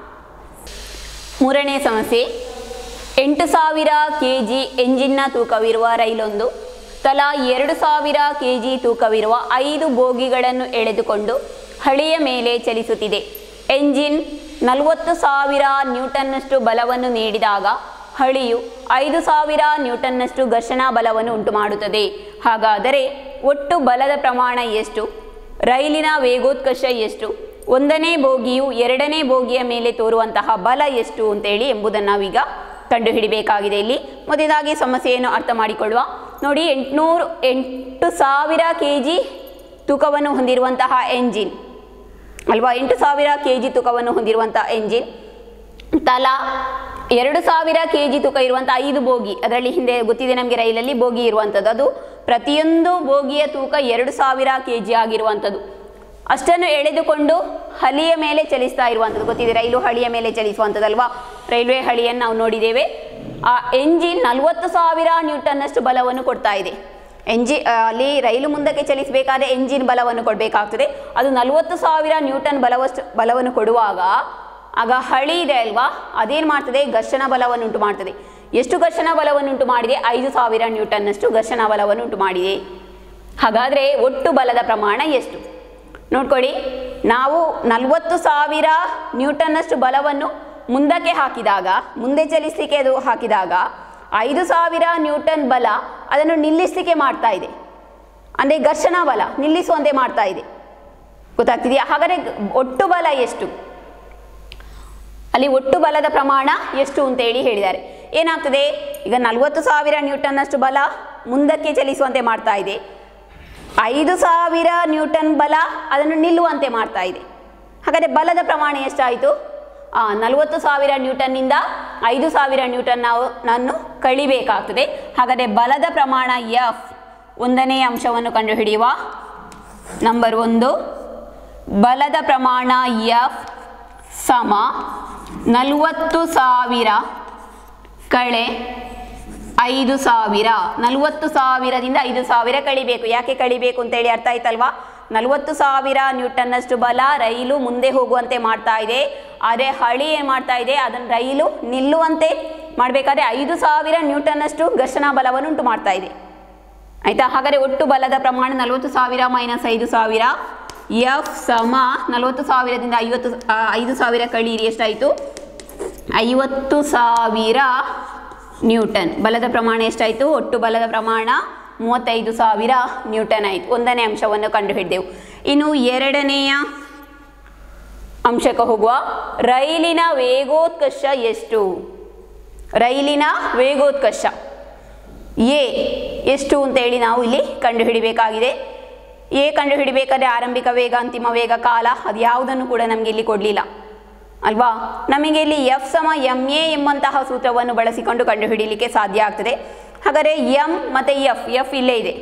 [SPEAKER 1] ಮೂರನೇ ಸಮಸ್ಯೆ ಎಂಟು ಸಾವಿರ ಕೆ ಜಿ ಎಂಜಿನ್ನ ತೂಕವಿರುವ ರೈಲೊಂದು ತಲಾ ಎರಡು ಸಾವಿರ ಕೆ ಜಿ ತೂಕವಿರುವ ಐದು ಬೋಗಿಗಳನ್ನು ಎಳೆದುಕೊಂಡು ಹಳಿಯ ಮೇಲೆ ಚಲಿಸುತ್ತಿದೆ ಎಂಜಿನ್ ನಲವತ್ತು ಸಾವಿರ ನ್ಯೂಟನ್ನಷ್ಟು ಬಲವನ್ನು ನೀಡಿದಾಗ ಹಳಿಯು ಐದು ಸಾವಿರ ನ್ಯೂಟನ್ನಷ್ಟು ಘರ್ಷಣಾ ಬಲವನ್ನು ಉಂಟು ಮಾಡುತ್ತದೆ ಹಾಗಾದರೆ ಒಟ್ಟು ಬಲದ ಪ್ರಮಾಣ ಎಷ್ಟು ರೈಲಿನ ವೇಗೋತ್ಕರ್ಷ ಎಷ್ಟು ಒಂದನೇ ಬೋಗಿಯು ಎರಡನೇ ಬೋಗಿಯ ಮೇಲೆ ತೋರುವಂತಹ ಬಲ ಎಷ್ಟು ಅಂತೇಳಿ ಎಂಬುದನ್ನು ನಾವೀಗ ಕಂಡುಹಿಡಿಬೇಕಾಗಿದೆ ಇಲ್ಲಿ ಮೊದಲಾಗಿ ಸಮಸ್ಯೆಯನ್ನು ಅರ್ಥ ಮಾಡಿಕೊಳ್ಳುವ ನೋಡಿ ಎಂಟುನೂರು ಎಂಟು ಸಾವಿರ ಕೆ ಜಿ ತೂಕವನ್ನು ಹೊಂದಿರುವಂತಹ ಎಂಜಿನ್ ಅಲ್ವಾ ಎಂಟು ಸಾವಿರ ಕೆ ಜಿ ತೂಕವನ್ನು ಹೊಂದಿರುವಂಥ ಎಂಜಿನ್ ತಲಾ ಎರಡು ಸಾವಿರ ಕೆ ಜಿ ತೂಕ ಇರುವಂಥ ಐದು ಬೋಗಿ ಅದರಲ್ಲಿ ಹಿಂದೆ ಗೊತ್ತಿದೆ ನಮಗೆ ರೈಲಲ್ಲಿ ಬೋಗಿ ಇರುವಂಥದ್ದು ಅದು ಪ್ರತಿಯೊಂದು ಬೋಗಿಯ ತೂಕ ಎರಡು ಸಾವಿರ ಕೆ ಜಿ ಆಗಿರುವಂಥದ್ದು ಅಷ್ಟನ್ನು ಎಳೆದುಕೊಂಡು ಹಳಿಯ ಮೇಲೆ ಚಲಿಸ್ತಾ ಇರುವಂಥದ್ದು ಗೊತ್ತಿದೆ ರೈಲು ಹಳಿಯ ಮೇಲೆ ಚಲಿಸುವಂಥದ್ದಲ್ವಾ ರೈಲ್ವೆ ಹಳಿಯನ್ನು ನಾವು ನೋಡಿದ್ದೇವೆ ಆ ಎಂಜಿನ್ ನಲವತ್ತು ಸಾವಿರ ನ್ಯೂಟನ್ನಷ್ಟು ಬಲವನ್ನು ಕೊಡ್ತಾ ಇದೆ ಎಂಜಿ ಆ, ಅಲ್ಲಿ ರೈಲು ಮುಂದಕ್ಕೆ ಚಲಿಸಬೇಕಾದ್ರೆ ಎಂಜಿನ್ ಬಲವನ್ನು ಕೊಡಬೇಕಾಗ್ತದೆ ಅದು ನಲವತ್ತು ಸಾವಿರ ನ್ಯೂಟನ್ ಬಲವಷ್ಟು ಬಲವನ್ನು ಕೊಡುವಾಗ ಆಗ ಹಳಿ ಇದೆ ಅಲ್ವಾ ಅದೇನು ಮಾಡ್ತದೆ ಘರ್ಷಣ ಬಲವನ್ನು ಉಂಟು ಮಾಡ್ತದೆ ಎಷ್ಟು ಘರ್ಷಣ ಬಲವನ್ನು ಉಂಟು ಮಾಡಿದೆ ಐದು ಸಾವಿರ ನ್ಯೂಟನ್ನಷ್ಟು ಘರ್ಷಣ ಬಲವನ್ನು ಉಂಟು ಮಾಡಿದೆ ಹಾಗಾದರೆ ಒಟ್ಟು ಬಲದ ಪ್ರಮಾಣ ಎಷ್ಟು ನೋಡ್ಕೊಳ್ಳಿ ನಾವು ನಲವತ್ತು ಸಾವಿರ ನ್ಯೂಟನ್ನಷ್ಟು ಬಲವನ್ನು ಮುಂದಕ್ಕೆ ಹಾಕಿದಾಗ ಮುಂದೆ ಚಲಿಸಲಿಕ್ಕೆ ಅದು ಹಾಕಿದಾಗ ಐದು ಸಾವಿರ ನ್ಯೂಟನ್ ಬಲ ಅದನ್ನು ನಿಲ್ಲಿಸಲಿಕ್ಕೆ ಮಾಡ್ತಾ ಇದೆ ಅಂದರೆ ಘರ್ಷಣಾ ಬಲ ನಿಲ್ಲಿಸುವಂತೆ ಮಾಡ್ತಾ ಇದೆ ಗೊತ್ತಾಗ್ತಿದೆಯಾ ಹಾಗಾದರೆ ಒಟ್ಟು ಬಲ ಎಷ್ಟು ಅಲ್ಲಿ ಒಟ್ಟು ಬಲದ ಪ್ರಮಾಣ ಎಷ್ಟು ಅಂತೇಳಿ ಹೇಳಿದ್ದಾರೆ ಏನಾಗ್ತದೆ ಈಗ ನಲವತ್ತು ಸಾವಿರ ನ್ಯೂಟನ್ನಷ್ಟು ಬಲ ಮುಂದಕ್ಕೆ ಚಲಿಸುವಂತೆ ಮಾಡ್ತಾ ಇದೆ ಐದು ಸಾವಿರ ನ್ಯೂಟನ್ ಬಲ ಅದನ್ನು ನಿಲ್ಲುವಂತೆ ಮಾಡ್ತಾ ಇದೆ ಹಾಗಾದರೆ ಬಲದ ಪ್ರಮಾಣ ಎಷ್ಟಾಯಿತು ನಲವತ್ತು ಸಾವಿರ ನ್ಯೂಟನ್ನಿಂದ ಐದು ಸಾವಿರ ನ್ಯೂಟನ್ ನಾವು ನಾನು ಕಳಿಬೇಕಾಗ್ತದೆ ಹಾಗಾದರೆ ಬಲದ ಪ್ರಮಾಣ ಎಫ್ ಒಂದನೇ ಅಂಶವನ್ನು ಕಂಡುಹಿಡಿಯುವ ನಂಬರ್ ಒಂದು ಬಲದ ಪ್ರಮಾಣ ಎಫ್ ಸಮ ನಲವತ್ತು ಸಾವಿರ ಕಳೆ ಐದು ಸಾವಿರ ನಲವತ್ತು ಸಾವಿರದಿಂದ ಐದು ಸಾವಿರ ಕಳಿಬೇಕು ಯಾಕೆ ಕಳಿಬೇಕು ಅಂತೇಳಿ ಅರ್ಥ ಆಯ್ತಲ್ವಾ ನಲವತ್ತು ಸಾವಿರ ನ್ಯೂಟನ್ನಷ್ಟು ಬಲ ರೈಲು ಮುಂದೆ ಹೋಗುವಂತೆ ಮಾಡ್ತಾ ಇದೆ ಆದರೆ ಹಳಿ ಏನು ಮಾಡ್ತಾ ಇದೆ ಅದನ್ನು ರೈಲು ನಿಲ್ಲುವಂತೆ ಮಾಡಬೇಕಾದ್ರೆ ಐದು ಸಾವಿರ ನ್ಯೂಟನ್ನಷ್ಟು ಘರ್ಷಣಾ ಬಲವನ್ನು ಉಂಟು ಮಾಡ್ತಾ ಇದೆ ಆಯ್ತಾ ಹಾಗಾದರೆ ಒಟ್ಟು ಬಲದ ಪ್ರಮಾಣ ನಲವತ್ತು ಸಾವಿರ ಮೈನಸ್ ಐದು ಸಾವಿರ ಎಫ್ ಸಮ ನಲವತ್ತು ಸಾವಿರದಿಂದ ಐವತ್ತು ಆ, ಐದು ಸಾವಿರ ಕಳೀರಿ ಎಷ್ಟಾಯಿತು ಐವತ್ತು ಸಾವಿರ ನ್ಯೂಟನ್ ಬಲದ ಪ್ರಮಾಣ ಎಷ್ಟಾಯಿತು ಒಟ್ಟು ಬಲದ ಪ್ರಮಾಣ ಮೂವತ್ತೈದು ಸಾವಿರ ನ್ಯೂಟನ್ ಆಯಿತು ಒಂದನೇ ಅಂಶವನ್ನು ಕಂಡುಹಿಡಿದೆವು ಇನ್ನು ಎರಡನೆಯ ಅಂಶಕ್ಕೆ ಹೋಗುವ ರೈಲಿನ ವೇಗೋತ್ಕರ್ಷ ಎಷ್ಟು ರೈಲಿನ ವೇಗೋತ್ಕರ್ಷ ಎ ಎಷ್ಟು ಅಂತೇಳಿ ನಾವು ಇಲ್ಲಿ ಕಂಡುಹಿಡಿಬೇಕಾಗಿದೆ ಎ ಕಂಡುಹಿಡಿಬೇಕಾದ್ರೆ ಆರಂಭಿಕ ವೇಗ ಅಂತಿಮ ವೇಗ ಕಾಲ ಅದು ಯಾವುದನ್ನು ಕೂಡ ನಮಗೆ ಇಲ್ಲಿ ಕೊಡಲಿಲ್ಲ ಅಲ್ವಾ ನಮಗೆ ಇಲ್ಲಿ ಎಫ್ ಸಮ ಎಮ್ ಎ ಎಂಬಂತಹ ಸೂತ್ರವನ್ನು ಬಳಸಿಕೊಂಡು ಕಂಡುಹಿಡಿಯಲಿಕ್ಕೆ ಸಾಧ್ಯ ಆಗ್ತದೆ ಹಾಗಾದರೆ ಎಂ ಮತ್ತು ಎಫ್ ಎಫ್ ಇಲ್ಲೇ ಇದೆ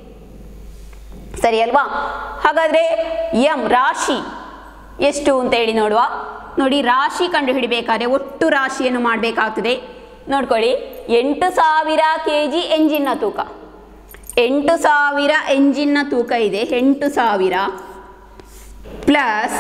[SPEAKER 1] ಸರಿ ಅಲ್ವಾ ಹಾಗಾದರೆ ಎಂ ರಾಶಿ ಎಷ್ಟು ಅಂತೇಳಿ ನೋಡುವ ನೋಡಿ ರಾಶಿ ಕಂಡುಹಿಡಿಬೇಕಾದ್ರೆ ಒಟ್ಟು ರಾಶಿಯನ್ನು ಮಾಡಬೇಕಾಗ್ತದೆ ನೋಡ್ಕೊಳ್ಳಿ ಎಂಟು ಸಾವಿರ ಕೆ ಜಿ ಎಂಜಿನ್ನ ತೂಕ ಎಂಟು ಸಾವಿರ ಎಂಜಿನ್ನ ತೂಕ ಇದೆ ಎಂಟು ಸಾವಿರ ಪ್ಲಸ್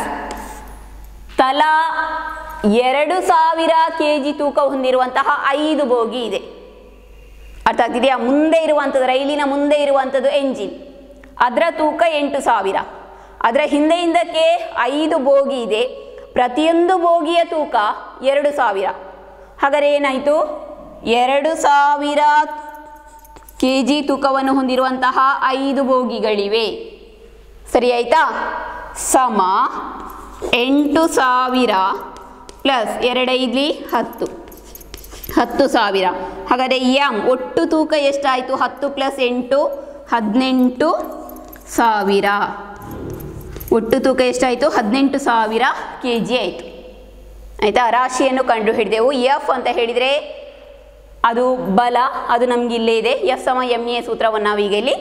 [SPEAKER 1] ತಲಾ ಎರಡು ಸಾವಿರ ಕೆ ಜಿ ತೂಕ ಹೊಂದಿರುವಂತಹ ಐದು ಬೋಗಿ ಇದೆ ಅರ್ಥ ಆಗ್ತಿದೆಯಾ ಮುಂದೆ ಇರುವಂಥದ್ದು ರೈಲಿನ ಮುಂದೆ ಇರುವಂಥದ್ದು ಎಂಜಿನ್ ಅದರ ತೂಕ ಎಂಟು ಸಾವಿರ ಅದರ ಹಿಂದೆ ಹಿಂದಕ್ಕೆ ಐದು ಬೋಗಿ ಇದೆ ಪ್ರತಿಯೊಂದು ಬೋಗಿಯ ತೂಕ ಎರಡು ಸಾವಿರ ಹಾಗಾದರೆ ಏನಾಯಿತು ಎರಡು ಸಾವಿರ ಕೆ ಜಿ ತೂಕವನ್ನು ಹೊಂದಿರುವಂತಹ ಐದು ಬೋಗಿಗಳಿವೆ ಸರಿ ಆಯ್ತಾ ಸಮ ಎಂಟು ಸಾವಿರ ಪ್ಲಸ್ ಎರಡೈದ್ಲಿ ಹತ್ತು ಹತ್ತು ಸಾವಿರ ಹಾಗಾದರೆ ಎಮ್ ಒಟ್ಟು ತೂಕ ಎಷ್ಟಾಯಿತು ಹತ್ತು ಪ್ಲಸ್ ಎಂಟು ಹದಿನೆಂಟು ಸಾವಿರ ಒಟ್ಟು ತೂಕ ಎಷ್ಟಾಯಿತು ಹದಿನೆಂಟು ಸಾವಿರ ಕೆ ಜಿ ಆಯಿತು ಆಯಿತಾ ರಾಶಿಯನ್ನು ಕಂಡು ಹಿಡಿದೆವು ಎಫ್ ಅಂತ ಹೇಳಿದರೆ ಅದು ಬಲ ಅದು ನಮ್ಗೆ ಇಲ್ಲೇ ಇದೆ ಎಫ್ ಸಮ ಎಮ್ ಎ ಸೂತ್ರವನ್ನು ನಾವೀಗ ಇಲ್ಲಿ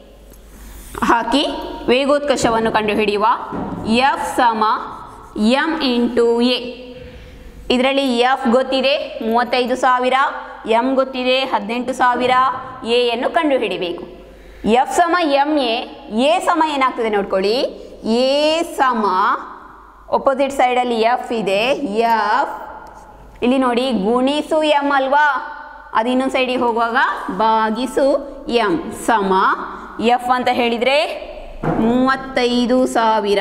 [SPEAKER 1] ಹಾಕಿ ವೇಗೋತ್ಕರ್ಷವನ್ನು ಕಂಡುಹಿಡಿಯುವ ಎಫ್ ಸಮ ಎಂ ಇಂಟು ಎ ಇದರಲ್ಲಿ ಎಫ್ ಗೊತ್ತಿದೆ ಮೂವತ್ತೈದು ಸಾವಿರ ಎಮ್ ಗೊತ್ತಿದೆ ಹದಿನೆಂಟು ಸಾವಿರ ಎಯನ್ನು ಕಂಡುಹಿಡಿಬೇಕು ಎಫ್ ಸಮ ಎಮ್ ಎ ಎ ಸಮ ಏನಾಗ್ತದೆ ನೋಡ್ಕೊಳ್ಳಿ ಎ ಸಮ ಒಪೋಸಿಟ್ ಸೈಡಲ್ಲಿ ಎಫ್ ಇದೆ ಎಫ್ ಇಲ್ಲಿ ನೋಡಿ ಗುಣಿಸು ಎಮ್ ಅಲ್ವಾ ಅದು ಇನ್ನೊಂದು ಸೈಡಿಗೆ ಹೋಗುವಾಗ ಬಾಗಿಸು ಎಮ್ ಸಮ ಎಫ್ ಅಂತ ಹೇಳಿದರೆ ಮೂವತ್ತೈದು ಸಾವಿರ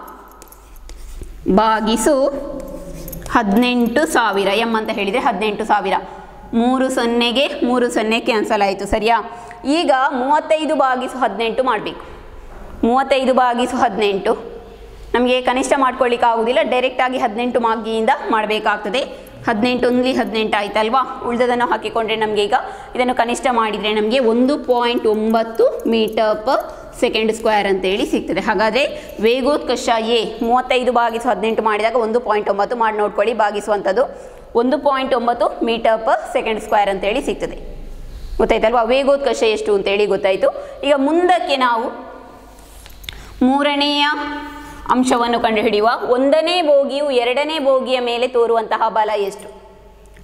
[SPEAKER 1] ಬಾಗಿಸು ಹದಿನೆಂಟು ಸಾವಿರ ಎಮ್ ಅಂತ ಹೇಳಿದರೆ ಹದಿನೆಂಟು ಸಾವಿರ ಮೂರು ಸೊನ್ನೆಗೆ ಮೂರು ಸೊನ್ನೆ ಕ್ಯಾನ್ಸಲ್ ಆಯಿತು ಸರಿಯಾ ಈಗ ಮೂವತ್ತೈದು ಬಾಗಿಸು ಹದಿನೆಂಟು ಮಾಡಬೇಕು ಮೂವತ್ತೈದು ಬಾಗಿಸು ಹದಿನೆಂಟು ನಮಗೆ ಕನಿಷ್ಠ ಮಾಡ್ಕೊಳ್ಳಿಕ್ಕೆ ಆಗೋದಿಲ್ಲ ಡೈರೆಕ್ಟಾಗಿ ಹದಿನೆಂಟು ಮಾಗಿಯಿಂದ ಮಾಡಬೇಕಾಗ್ತದೆ ಹದಿನೆಂಟು ಒಂದ್ಲಿ ಹದಿನೆಂಟು ಆಯ್ತಲ್ವಾ ಉಳಿದದನ್ನು ಹಾಕಿಕೊಂಡ್ರೆ ನಮಗೆ ಈಗ ಇದನ್ನು ಕನಿಷ್ಠ ಮಾಡಿದರೆ ನಮಗೆ ಒಂದು ಪಾಯಿಂಟ್ ಒಂಬತ್ತು ಮೀಟರ್ ಪರ್ ಸೆಕೆಂಡ್ ಸ್ಕ್ವೇರ್ ಅಂತೇಳಿ ಸಿಗ್ತದೆ ಹಾಗಾದರೆ ವೇಗೋತ್ಕರ್ಷ ಎ ಮೂವತ್ತೈದು ಬಾಗಿಸು ಹದಿನೆಂಟು ಮಾಡಿದಾಗ ಒಂದು ಪಾಯಿಂಟ್ ಒಂಬತ್ತು ಮಾಡಿ ನೋಡ್ಕೊಳ್ಳಿ ಬಾಗಿಸುವಂಥದ್ದು ಒಂದು ಪಾಯಿಂಟ್ ಒಂಬತ್ತು ಮೀಟರ್ ಪರ್ ಸೆಕೆಂಡ್ ಸ್ಕ್ವೇರ್ ಅಂತೇಳಿ ಸಿಗ್ತದೆ ಗೊತ್ತಾಯ್ತಲ್ವಾ ವೇಗೋತ್ಕರ್ಷ ಎಷ್ಟು ಅಂತೇಳಿ ಗೊತ್ತಾಯಿತು ಈಗ ಮುಂದಕ್ಕೆ ನಾವು ಮೂರನೆಯ ಅಂಶವನ್ನು ಕಂಡುಹಿಡಿಯುವ ಒಂದನೇ ಬೋಗಿಯು ಎರಡನೇ ಬೋಗಿಯ ಮೇಲೆ ತೋರುವಂತಹ ಬಲ ಎಷ್ಟು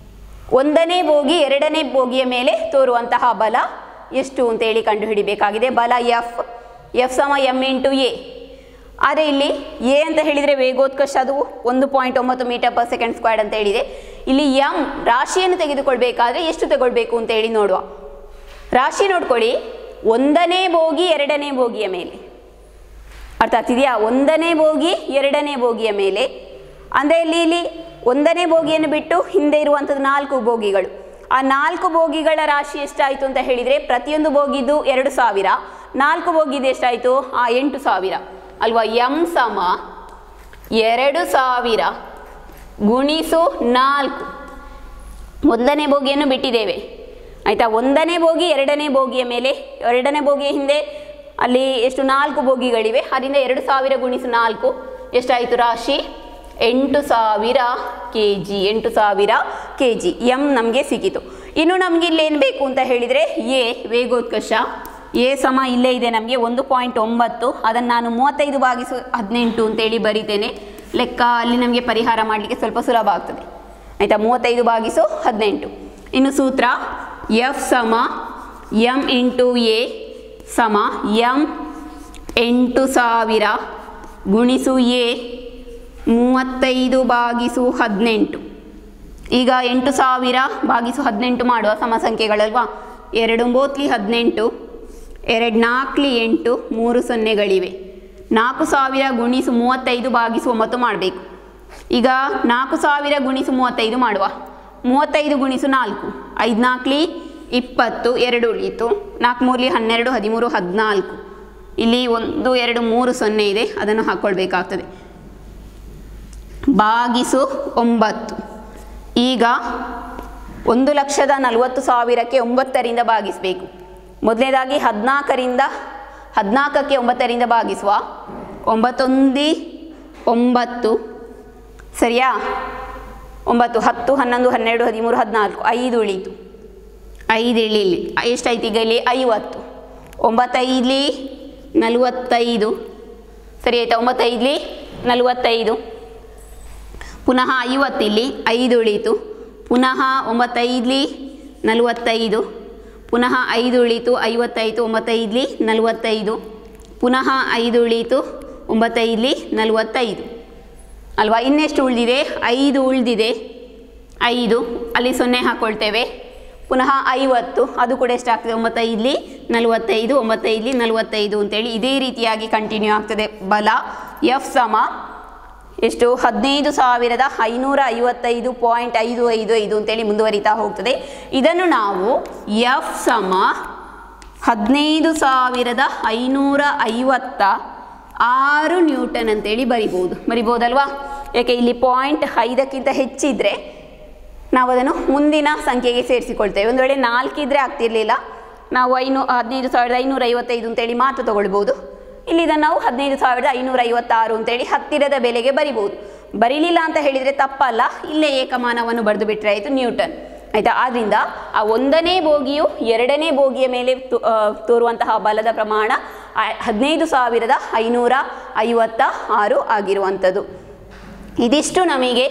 [SPEAKER 1] ಒಂದನೇ ಬೋಗಿ ಎರಡನೇ ಬೋಗಿಯ ಮೇಲೆ ತೋರುವಂತಹ ಬಲ ಎಷ್ಟು ಅಂತೇಳಿ ಕಂಡುಹಿಡಿಬೇಕಾಗಿದೆ ಬಲ ಎಫ್ ಎಫ್ ಸಮ ಎಮ್ ಇಂಟು ಎ ಆದರೆ ಇಲ್ಲಿ ಎ ಅಂತ ಹೇಳಿದರೆ ವೇಗೋತ್ಕರ್ಷ ಅದು ಒಂದು ಪಾಯಿಂಟ್ ಒಂಬತ್ತು ಮೀಟರ್ ಪರ್ ಸೆಕೆಂಡ್ ಸ್ಕ್ವೇರ್ ಅಂತ ಹೇಳಿದೆ ಇಲ್ಲಿ ಎಮ್ ರಾಶಿಯನ್ನು ತೆಗೆದುಕೊಳ್ಬೇಕಾದ್ರೆ ಎಷ್ಟು ತಗೊಳ್ಬೇಕು ಅಂತ ಹೇಳಿ ನೋಡುವ ರಾಶಿ ನೋಡ್ಕೊಳ್ಳಿ ಒಂದನೇ ಬೋಗಿ ಎರಡನೇ ಬೋಗಿಯ ಮೇಲೆ ಅರ್ಥ ಆಗ್ತಿದೆಯಾ ಒಂದನೇ ಬೋಗಿ ಎರಡನೇ ಬೋಗಿಯ ಮೇಲೆ ಅಂದರೆ ಇಲ್ಲಿ ಇಲ್ಲಿ ಒಂದನೇ ಬೋಗಿಯನ್ನು ಬಿಟ್ಟು ಹಿಂದೆ ಇರುವಂಥದ್ದು ನಾಲ್ಕು ಬೋಗಿಗಳು ಆ ನಾಲ್ಕು ಬೋಗಿಗಳ ರಾಶಿ ಎಷ್ಟಾಯಿತು ಅಂತ ಹೇಳಿದರೆ ಪ್ರತಿಯೊಂದು ಬೋಗಿದ್ದು ಎರಡು ಸಾವಿರ ನಾಲ್ಕು ಬೋಗಿದ್ದು ಎಷ್ಟಾಯಿತು ಆ ಎಂಟು ಸಾವಿರ ಅಲ್ವಾ ಎಂ ಸಮ ಎರಡು ಸಾವಿರ ಗುಣಿಸು ನಾಲ್ಕು ಒಂದನೇ ಬೋಗಿಯನ್ನು ಬಿಟ್ಟಿದ್ದೇವೆ ಆಯಿತಾ ಒಂದನೇ ಬೋಗಿ ಎರಡನೇ ಬೋಗಿಯ ಮೇಲೆ ಎರಡನೇ ಬೋಗಿಯ ಹಿಂದೆ ಅಲ್ಲಿ ಎಷ್ಟು ನಾಲ್ಕು ಬೋಗಿಗಳಿವೆ ಅದರಿಂದ ಎರಡು ಸಾವಿರ ಗುಣಿಸು ನಾಲ್ಕು ಎಷ್ಟಾಯಿತು ರಾಶಿ ಎಂಟು ಸಾವಿರ ಕೆ ಜಿ ಎಂಟು ಸಾವಿರ ಕೆ ಜಿ ಎಮ್ ನಮಗೆ ಸಿಕ್ಕಿತು ಇನ್ನು ನಮಗೆ ಇಲ್ಲಿ ಏನು ಬೇಕು ಅಂತ ಹೇಳಿದರೆ ಎ ವೇಗೋತ್ಕರ್ಷ ಎ ಸಮ ಇಲ್ಲೇ ಇದೆ ನಮಗೆ ಒಂದು ಪಾಯಿಂಟ್ ಒಂಬತ್ತು ಅದನ್ನು ನಾನು ಮೂವತ್ತೈದು ಭಾಗಿಸು ಹದಿನೆಂಟು ಅಂತೇಳಿ ಬರಿತೇನೆ ಲೆಕ್ಕ ಅಲ್ಲಿ ನಮಗೆ ಪರಿಹಾರ ಮಾಡಲಿಕ್ಕೆ ಸ್ವಲ್ಪ ಸುಲಭ ಆಗ್ತದೆ ಆಯಿತಾ ಮೂವತ್ತೈದು ಭಾಗಿಸು ಹದಿನೆಂಟು ಇನ್ನು ಸೂತ್ರ ಎಫ್ ಸಮ ಎಮ್ ಇಂಟು ಎ ಸಮ ಎಮ್ ಎಂಟು ಸಾವಿರ ಗುಣಿಸು ಎ ಮೂವತ್ತೈದು ಭಾಗಿಸು ಹದಿನೆಂಟು ಈಗ ಎಂಟು ಸಾವಿರ ಭಾಗಿಸು ಹದಿನೆಂಟು ಮಾಡುವ ಸಮ ಸಂಖ್ಯೆಗಳಲ್ವಾ ಎರಡು ಬೋತ್ಲಿ ಹದಿನೆಂಟು ಎರಡು ನಾಲ್ಕಲಿ ಎಂಟು ಮೂರು ಸೊನ್ನೆಗಳಿವೆ ನಾಲ್ಕು ಸಾವಿರ ಗುಣಿಸು ಮೂವತ್ತೈದು ಭಾಗಿಸು ಒಂಬತ್ತು ಮಾಡಬೇಕು ಈಗ ನಾಲ್ಕು ಸಾವಿರ ಗುಣಿಸು ಮೂವತ್ತೈದು ಮಾಡುವ ಮೂವತ್ತೈದು ಗುಣಿಸು ನಾಲ್ಕು ಐದು ನಾಲ್ಕಲಿ ಇಪ್ಪತ್ತು ಎರಡು ಉಳಿಯಿತು ನಾಲ್ಕು ಮೂರಲಿ ಹನ್ನೆರಡು ಹದಿಮೂರು ಹದಿನಾಲ್ಕು ಇಲ್ಲಿ ಒಂದು ಎರಡು ಮೂರು ಸೊನ್ನೆ ಇದೆ ಅದನ್ನು ಹಾಕ್ಕೊಳ್ಬೇಕಾಗ್ತದೆ ಭಾಗಿಸು ಒಂಬತ್ತು ಈಗ ಒಂದು ಲಕ್ಷದ ನಲವತ್ತು ಸಾವಿರಕ್ಕೆ ಒಂಬತ್ತರಿಂದ ಭಾಗಿಸಬೇಕು ಮೊದಲನೇದಾಗಿ ಹದಿನಾಲ್ಕರಿಂದ ಹದಿನಾಲ್ಕಕ್ಕೆ ಒಂಬತ್ತರಿಂದ ಭಾಗಿಸುವ ಒಂಬತ್ತೊಂದಿ ಒಂಬತ್ತು ಸರಿಯಾ ಒಂಬತ್ತು ಹತ್ತು ಹನ್ನೊಂದು ಹನ್ನೆರಡು ಹದಿಮೂರು ಹದಿನಾಲ್ಕು ಐದು ಉಳೀತು ಐದು ಇಳಿಲಿ ಎಷ್ಟಾಯ್ತು ಈಗ ಇಲ್ಲಿ ಐವತ್ತು ಒಂಬತ್ತೈದಲಿ ನಲವತ್ತೈದು ಸರಿ ಆಯ್ತಾ ಒಂಬತ್ತೈದಲಿ ನಲವತ್ತೈದು ಪುನಃ ಐವತ್ತಿಲ್ಲಿ ಐದು ಉಳೀತು ಪುನಃ ಒಂಬತ್ತೈದಲಿ ನಲವತ್ತೈದು ಪುನಃ ಐದು ಉಳೀತು ಐವತ್ತೈದು ಒಂಬತ್ತೈದಲಿ ನಲವತ್ತೈದು ಪುನಃ ಐದು ಉಳೀತು ಒಂಬತ್ತೈದಲಿ ನಲವತ್ತೈದು ಅಲ್ವಾ ಇನ್ನೆಷ್ಟು ಉಳಿದಿದೆ ಐದು ಉಳಿದಿದೆ ಐದು ಅಲ್ಲಿ ಸೊನ್ನೆ ಹಾಕ್ಕೊಳ್ತೇವೆ ಪುನಃ ಐವತ್ತು ಅದು ಕೂಡ ಎಷ್ಟಾಗ್ತದೆ ಒಂಬತ್ತೈದಲಿ ನಲವತ್ತೈದು ಒಂಬತ್ತೈದಲಿ ನಲವತ್ತೈದು ಅಂತೇಳಿ ಇದೇ ರೀತಿಯಾಗಿ ಕಂಟಿನ್ಯೂ ಆಗ್ತದೆ ಬಲ ಎಫ್ ಸಮ ಎಷ್ಟು ಹದಿನೈದು ಸಾವಿರದ ಐನೂರ ಐವತ್ತೈದು ಪಾಯಿಂಟ್ ಐದು ಐದು ಐದು ಅಂತೇಳಿ ಮುಂದುವರಿತಾ ಹೋಗ್ತದೆ ಇದನ್ನು ನಾವು ಎಫ್ ಸಮ ಹದಿನೈದು ಸಾವಿರದ ಐನೂರ ಐವತ್ತ ಆರು ನ್ಯೂಟನ್ ಅಂತೇಳಿ ಬರಿಬೋದು ಬರಿಬೋದಲ್ವಾ ಯಾಕೆ ಇಲ್ಲಿ ಪಾಯಿಂಟ್ ಐದಕ್ಕಿಂತ ಹೆಚ್ಚಿದ್ರೆ ನಾವು ಅದನ್ನು ಮುಂದಿನ ಸಂಖ್ಯೆಗೆ ಸೇರಿಸಿಕೊಳ್ತೇವೆ ಒಂದು ವೇಳೆ ನಾಲ್ಕಿದ್ರೆ ಆಗ್ತಿರ್ಲಿಲ್ಲ ನಾವು ಐನೂ ಹದಿನೈದು ಸಾವಿರದ ಐನೂರ ಐವತ್ತೈದು ಅಂತೇಳಿ ಮಾತ್ರ ತಗೊಳ್ಬೋದು ಇಲ್ಲಿ ಇದನ್ನು ನಾವು ಹದಿನೈದು ಸಾವಿರದ ಐನೂರ ಐವತ್ತಾರು ಅಂತೇಳಿ ಹತ್ತಿರದ ಬೆಲೆಗೆ ಬರಿಬೋದು ಬರೀಲಿಲ್ಲ ಅಂತ ಹೇಳಿದರೆ ತಪ್ಪಲ್ಲ ಇಲ್ಲೇ ಏಕಮಾನವನ್ನು ಬರೆದು ಬಿಟ್ಟರೆ ಆಯಿತು ನ್ಯೂಟನ್ ಆಯಿತಾ ಆದ್ದರಿಂದ ಆ ಒಂದನೇ ಬೋಗಿಯು ಎರಡನೇ ಬೋಗಿಯ ಮೇಲೆ ತು- ಆ, ತೋರುವಂತಹ ಬಲದ ಪ್ರಮಾಣ ಆ- ಹದಿನೈದು ಸಾವಿರದ ಐನೂರ ಐವತ್ತ ಆರು ಆಗಿರುವಂಥದ್ದು ಇದಿಷ್ಟು ನಮಗೆ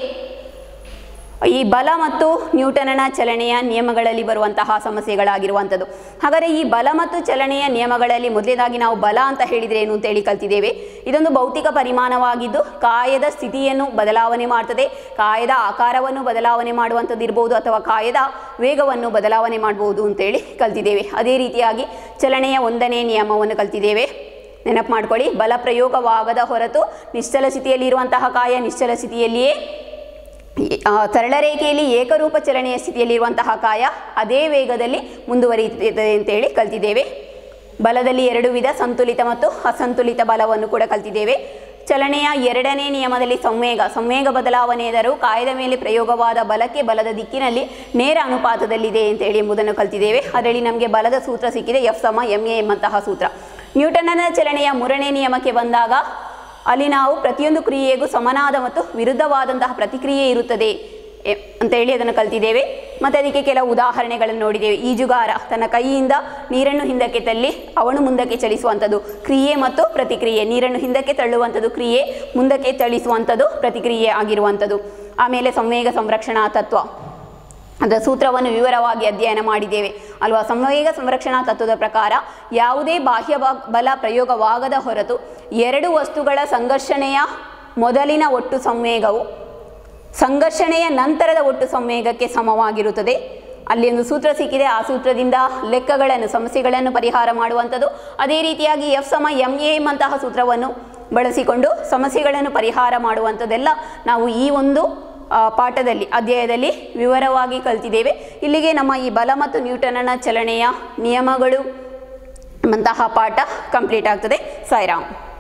[SPEAKER 1] ಈ ಬಲ ಮತ್ತು ನ್ಯೂಟನನ ಚಲನೆಯ ನಿಯಮಗಳಲ್ಲಿ ಬರುವಂತಹ ಸಮಸ್ಯೆಗಳಾಗಿರುವಂಥದ್ದು ಹಾಗಾದರೆ ಈ ಬಲ ಮತ್ತು ಚಲನೆಯ ನಿಯಮಗಳಲ್ಲಿ ಮೊದಲನೇದಾಗಿ ನಾವು ಬಲ ಅಂತ ಹೇಳಿದರೆ ಏನು ಅಂತೇಳಿ ಕಲ್ತಿದ್ದೇವೆ ಇದೊಂದು ಭೌತಿಕ ಪರಿಮಾಣವಾಗಿದ್ದು ಕಾಯದ ಸ್ಥಿತಿಯನ್ನು ಬದಲಾವಣೆ ಮಾಡ್ತದೆ ಕಾಯದ ಆಕಾರವನ್ನು ಬದಲಾವಣೆ ಮಾಡುವಂಥದ್ದು ಇರ್ಬೋದು ಅಥವಾ ಕಾಯದ ವೇಗವನ್ನು ಬದಲಾವಣೆ ಮಾಡ್ಬೋದು ಅಂತೇಳಿ ಕಲ್ತಿದ್ದೇವೆ ಅದೇ ರೀತಿಯಾಗಿ ಚಲನೆಯ ಒಂದನೇ ನಿಯಮವನ್ನು ಕಲ್ತಿದ್ದೇವೆ ನೆನಪು ಮಾಡ್ಕೊಳ್ಳಿ ಬಲ ಪ್ರಯೋಗವಾಗದ ಹೊರತು ನಿಶ್ಚಲ ಸ್ಥಿತಿಯಲ್ಲಿ ಇರುವಂತಹ ಕಾಯ ನಿಶ್ಚಲ ಸ್ಥಿತಿಯಲ್ಲಿಯೇ ಆ, ಸರಳ ರೇಖೆಯಲ್ಲಿ ಏಕರೂಪ ಚಲನೆಯ ಸ್ಥಿತಿಯಲ್ಲಿರುವಂತಹ ಕಾಯ ಅದೇ ವೇಗದಲ್ಲಿ ಮುಂದುವರಿಯುತ್ತದೆ ಅಂತೇಳಿ ಕಲ್ತಿದ್ದೇವೆ ಬಲದಲ್ಲಿ ಎರಡು ವಿಧ ಸಂತುಲಿತ ಮತ್ತು ಅಸಂತುಲಿತ ಬಲವನ್ನು ಕೂಡ ಕಲ್ತಿದ್ದೇವೆ ಚಲನೆಯ ಎರಡನೇ ನಿಯಮದಲ್ಲಿ ಸಂವೇಗ ಸಂವೇಗ ಬದಲಾವಣೆಯದರು ಕಾಯದ ಮೇಲೆ ಪ್ರಯೋಗವಾದ ಬಲಕ್ಕೆ ಬಲದ ದಿಕ್ಕಿನಲ್ಲಿ ನೇರ ಅನುಪಾತದಲ್ಲಿದೆ ಅಂತೇಳಿ ಎಂಬುದನ್ನು ಕಲ್ತಿದ್ದೇವೆ ಅದರಲ್ಲಿ ನಮಗೆ ಬಲದ ಸೂತ್ರ ಸಿಕ್ಕಿದೆ ಎಫ್ ಸಮ ಎಂ ಎ ಎಂಬಂತಹ ಸೂತ್ರ ನ್ಯೂಟನ್ನ ಚಲನೆಯ ಮೂರನೇ ನಿಯಮಕ್ಕೆ ಬಂದಾಗ ಅಲ್ಲಿ ನಾವು ಪ್ರತಿಯೊಂದು ಕ್ರಿಯೆಗೂ ಸಮನಾದ ಮತ್ತು ವಿರುದ್ಧವಾದಂತಹ ಪ್ರತಿಕ್ರಿಯೆ ಇರುತ್ತದೆ ಎ- ಅಂತೇಳಿ ಅದನ್ನು ಕಲ್ತಿದ್ದೇವೆ ಮತ್ತು ಅದಕ್ಕೆ ಕೆಲವು ಉದಾಹರಣೆಗಳನ್ನು ನೋಡಿದ್ದೇವೆ ಈಜುಗಾರ ತನ್ನ ಕೈಯಿಂದ ನೀರನ್ನು ಹಿಂದಕ್ಕೆ ತಳ್ಳಿ ಅವನು ಮುಂದಕ್ಕೆ ಚಲಿಸುವಂಥದ್ದು ಕ್ರಿಯೆ ಮತ್ತು ಪ್ರತಿಕ್ರಿಯೆ ನೀರನ್ನು ಹಿಂದಕ್ಕೆ ತಳ್ಳುವಂಥದ್ದು ಕ್ರಿಯೆ ಮುಂದಕ್ಕೆ ಚಲಿಸುವಂಥದ್ದು ಪ್ರತಿಕ್ರಿಯೆ ಆಗಿರುವಂಥದ್ದು ಆಮೇಲೆ ಸಂವೇಗ ಸಂರಕ್ಷಣಾ ತತ್ವ ಅದರ ಸೂತ್ರವನ್ನು ವಿವರವಾಗಿ ಅಧ್ಯಯನ ಮಾಡಿದ್ದೇವೆ ಅಲ್ವಾ ಸಂವೇಗ ಸಂರಕ್ಷಣಾ ತತ್ವದ ಪ್ರಕಾರ ಯಾವುದೇ ಬಾಹ್ಯ ಬ- ಬಲ ಪ್ರಯೋಗವಾಗದ ಹೊರತು ಎರಡು ವಸ್ತುಗಳ ಸಂಘರ್ಷಣೆಯ ಮೊದಲಿನ ಒಟ್ಟು ಸಂವೇಗವು ಸಂಘರ್ಷಣೆಯ ನಂತರದ ಒಟ್ಟು ಸಂವೇಗಕ್ಕೆ ಸಮವಾಗಿರುತ್ತದೆ ಅಲ್ಲಿ ಒಂದು ಸೂತ್ರ ಸಿಕ್ಕಿದೆ ಆ ಸೂತ್ರದಿಂದ ಲೆಕ್ಕಗಳನ್ನು ಸಮಸ್ಯೆಗಳನ್ನು ಪರಿಹಾರ ಮಾಡುವಂಥದ್ದು ಅದೇ ರೀತಿಯಾಗಿ ಎಫ್ ಸಮ ಎಮ್ ಎ ಎಂಬಂತಹ ಸೂತ್ರವನ್ನು ಬಳಸಿಕೊಂಡು ಸಮಸ್ಯೆಗಳನ್ನು ಪರಿಹಾರ ಮಾಡುವಂಥದ್ದೆಲ್ಲ ನಾವು ಈ ಒಂದು ಆ, ಪಾಠದಲ್ಲಿ ಅಧ್ಯಾಯದಲ್ಲಿ ವಿವರವಾಗಿ ಕಲ್ತಿದ್ದೇವೆ ಇಲ್ಲಿಗೆ ನಮ್ಮ ಈ ಬಲ ಮತ್ತು ನ್ಯೂಟನನ ಚಲನೆಯ ನಿಯಮಗಳು ಎಂಬಂತಹ ಪಾಠ ಕಂಪ್ಲೀಟ್ ಆಗ್ತದೆ ಸಾಯಿರಾಮ್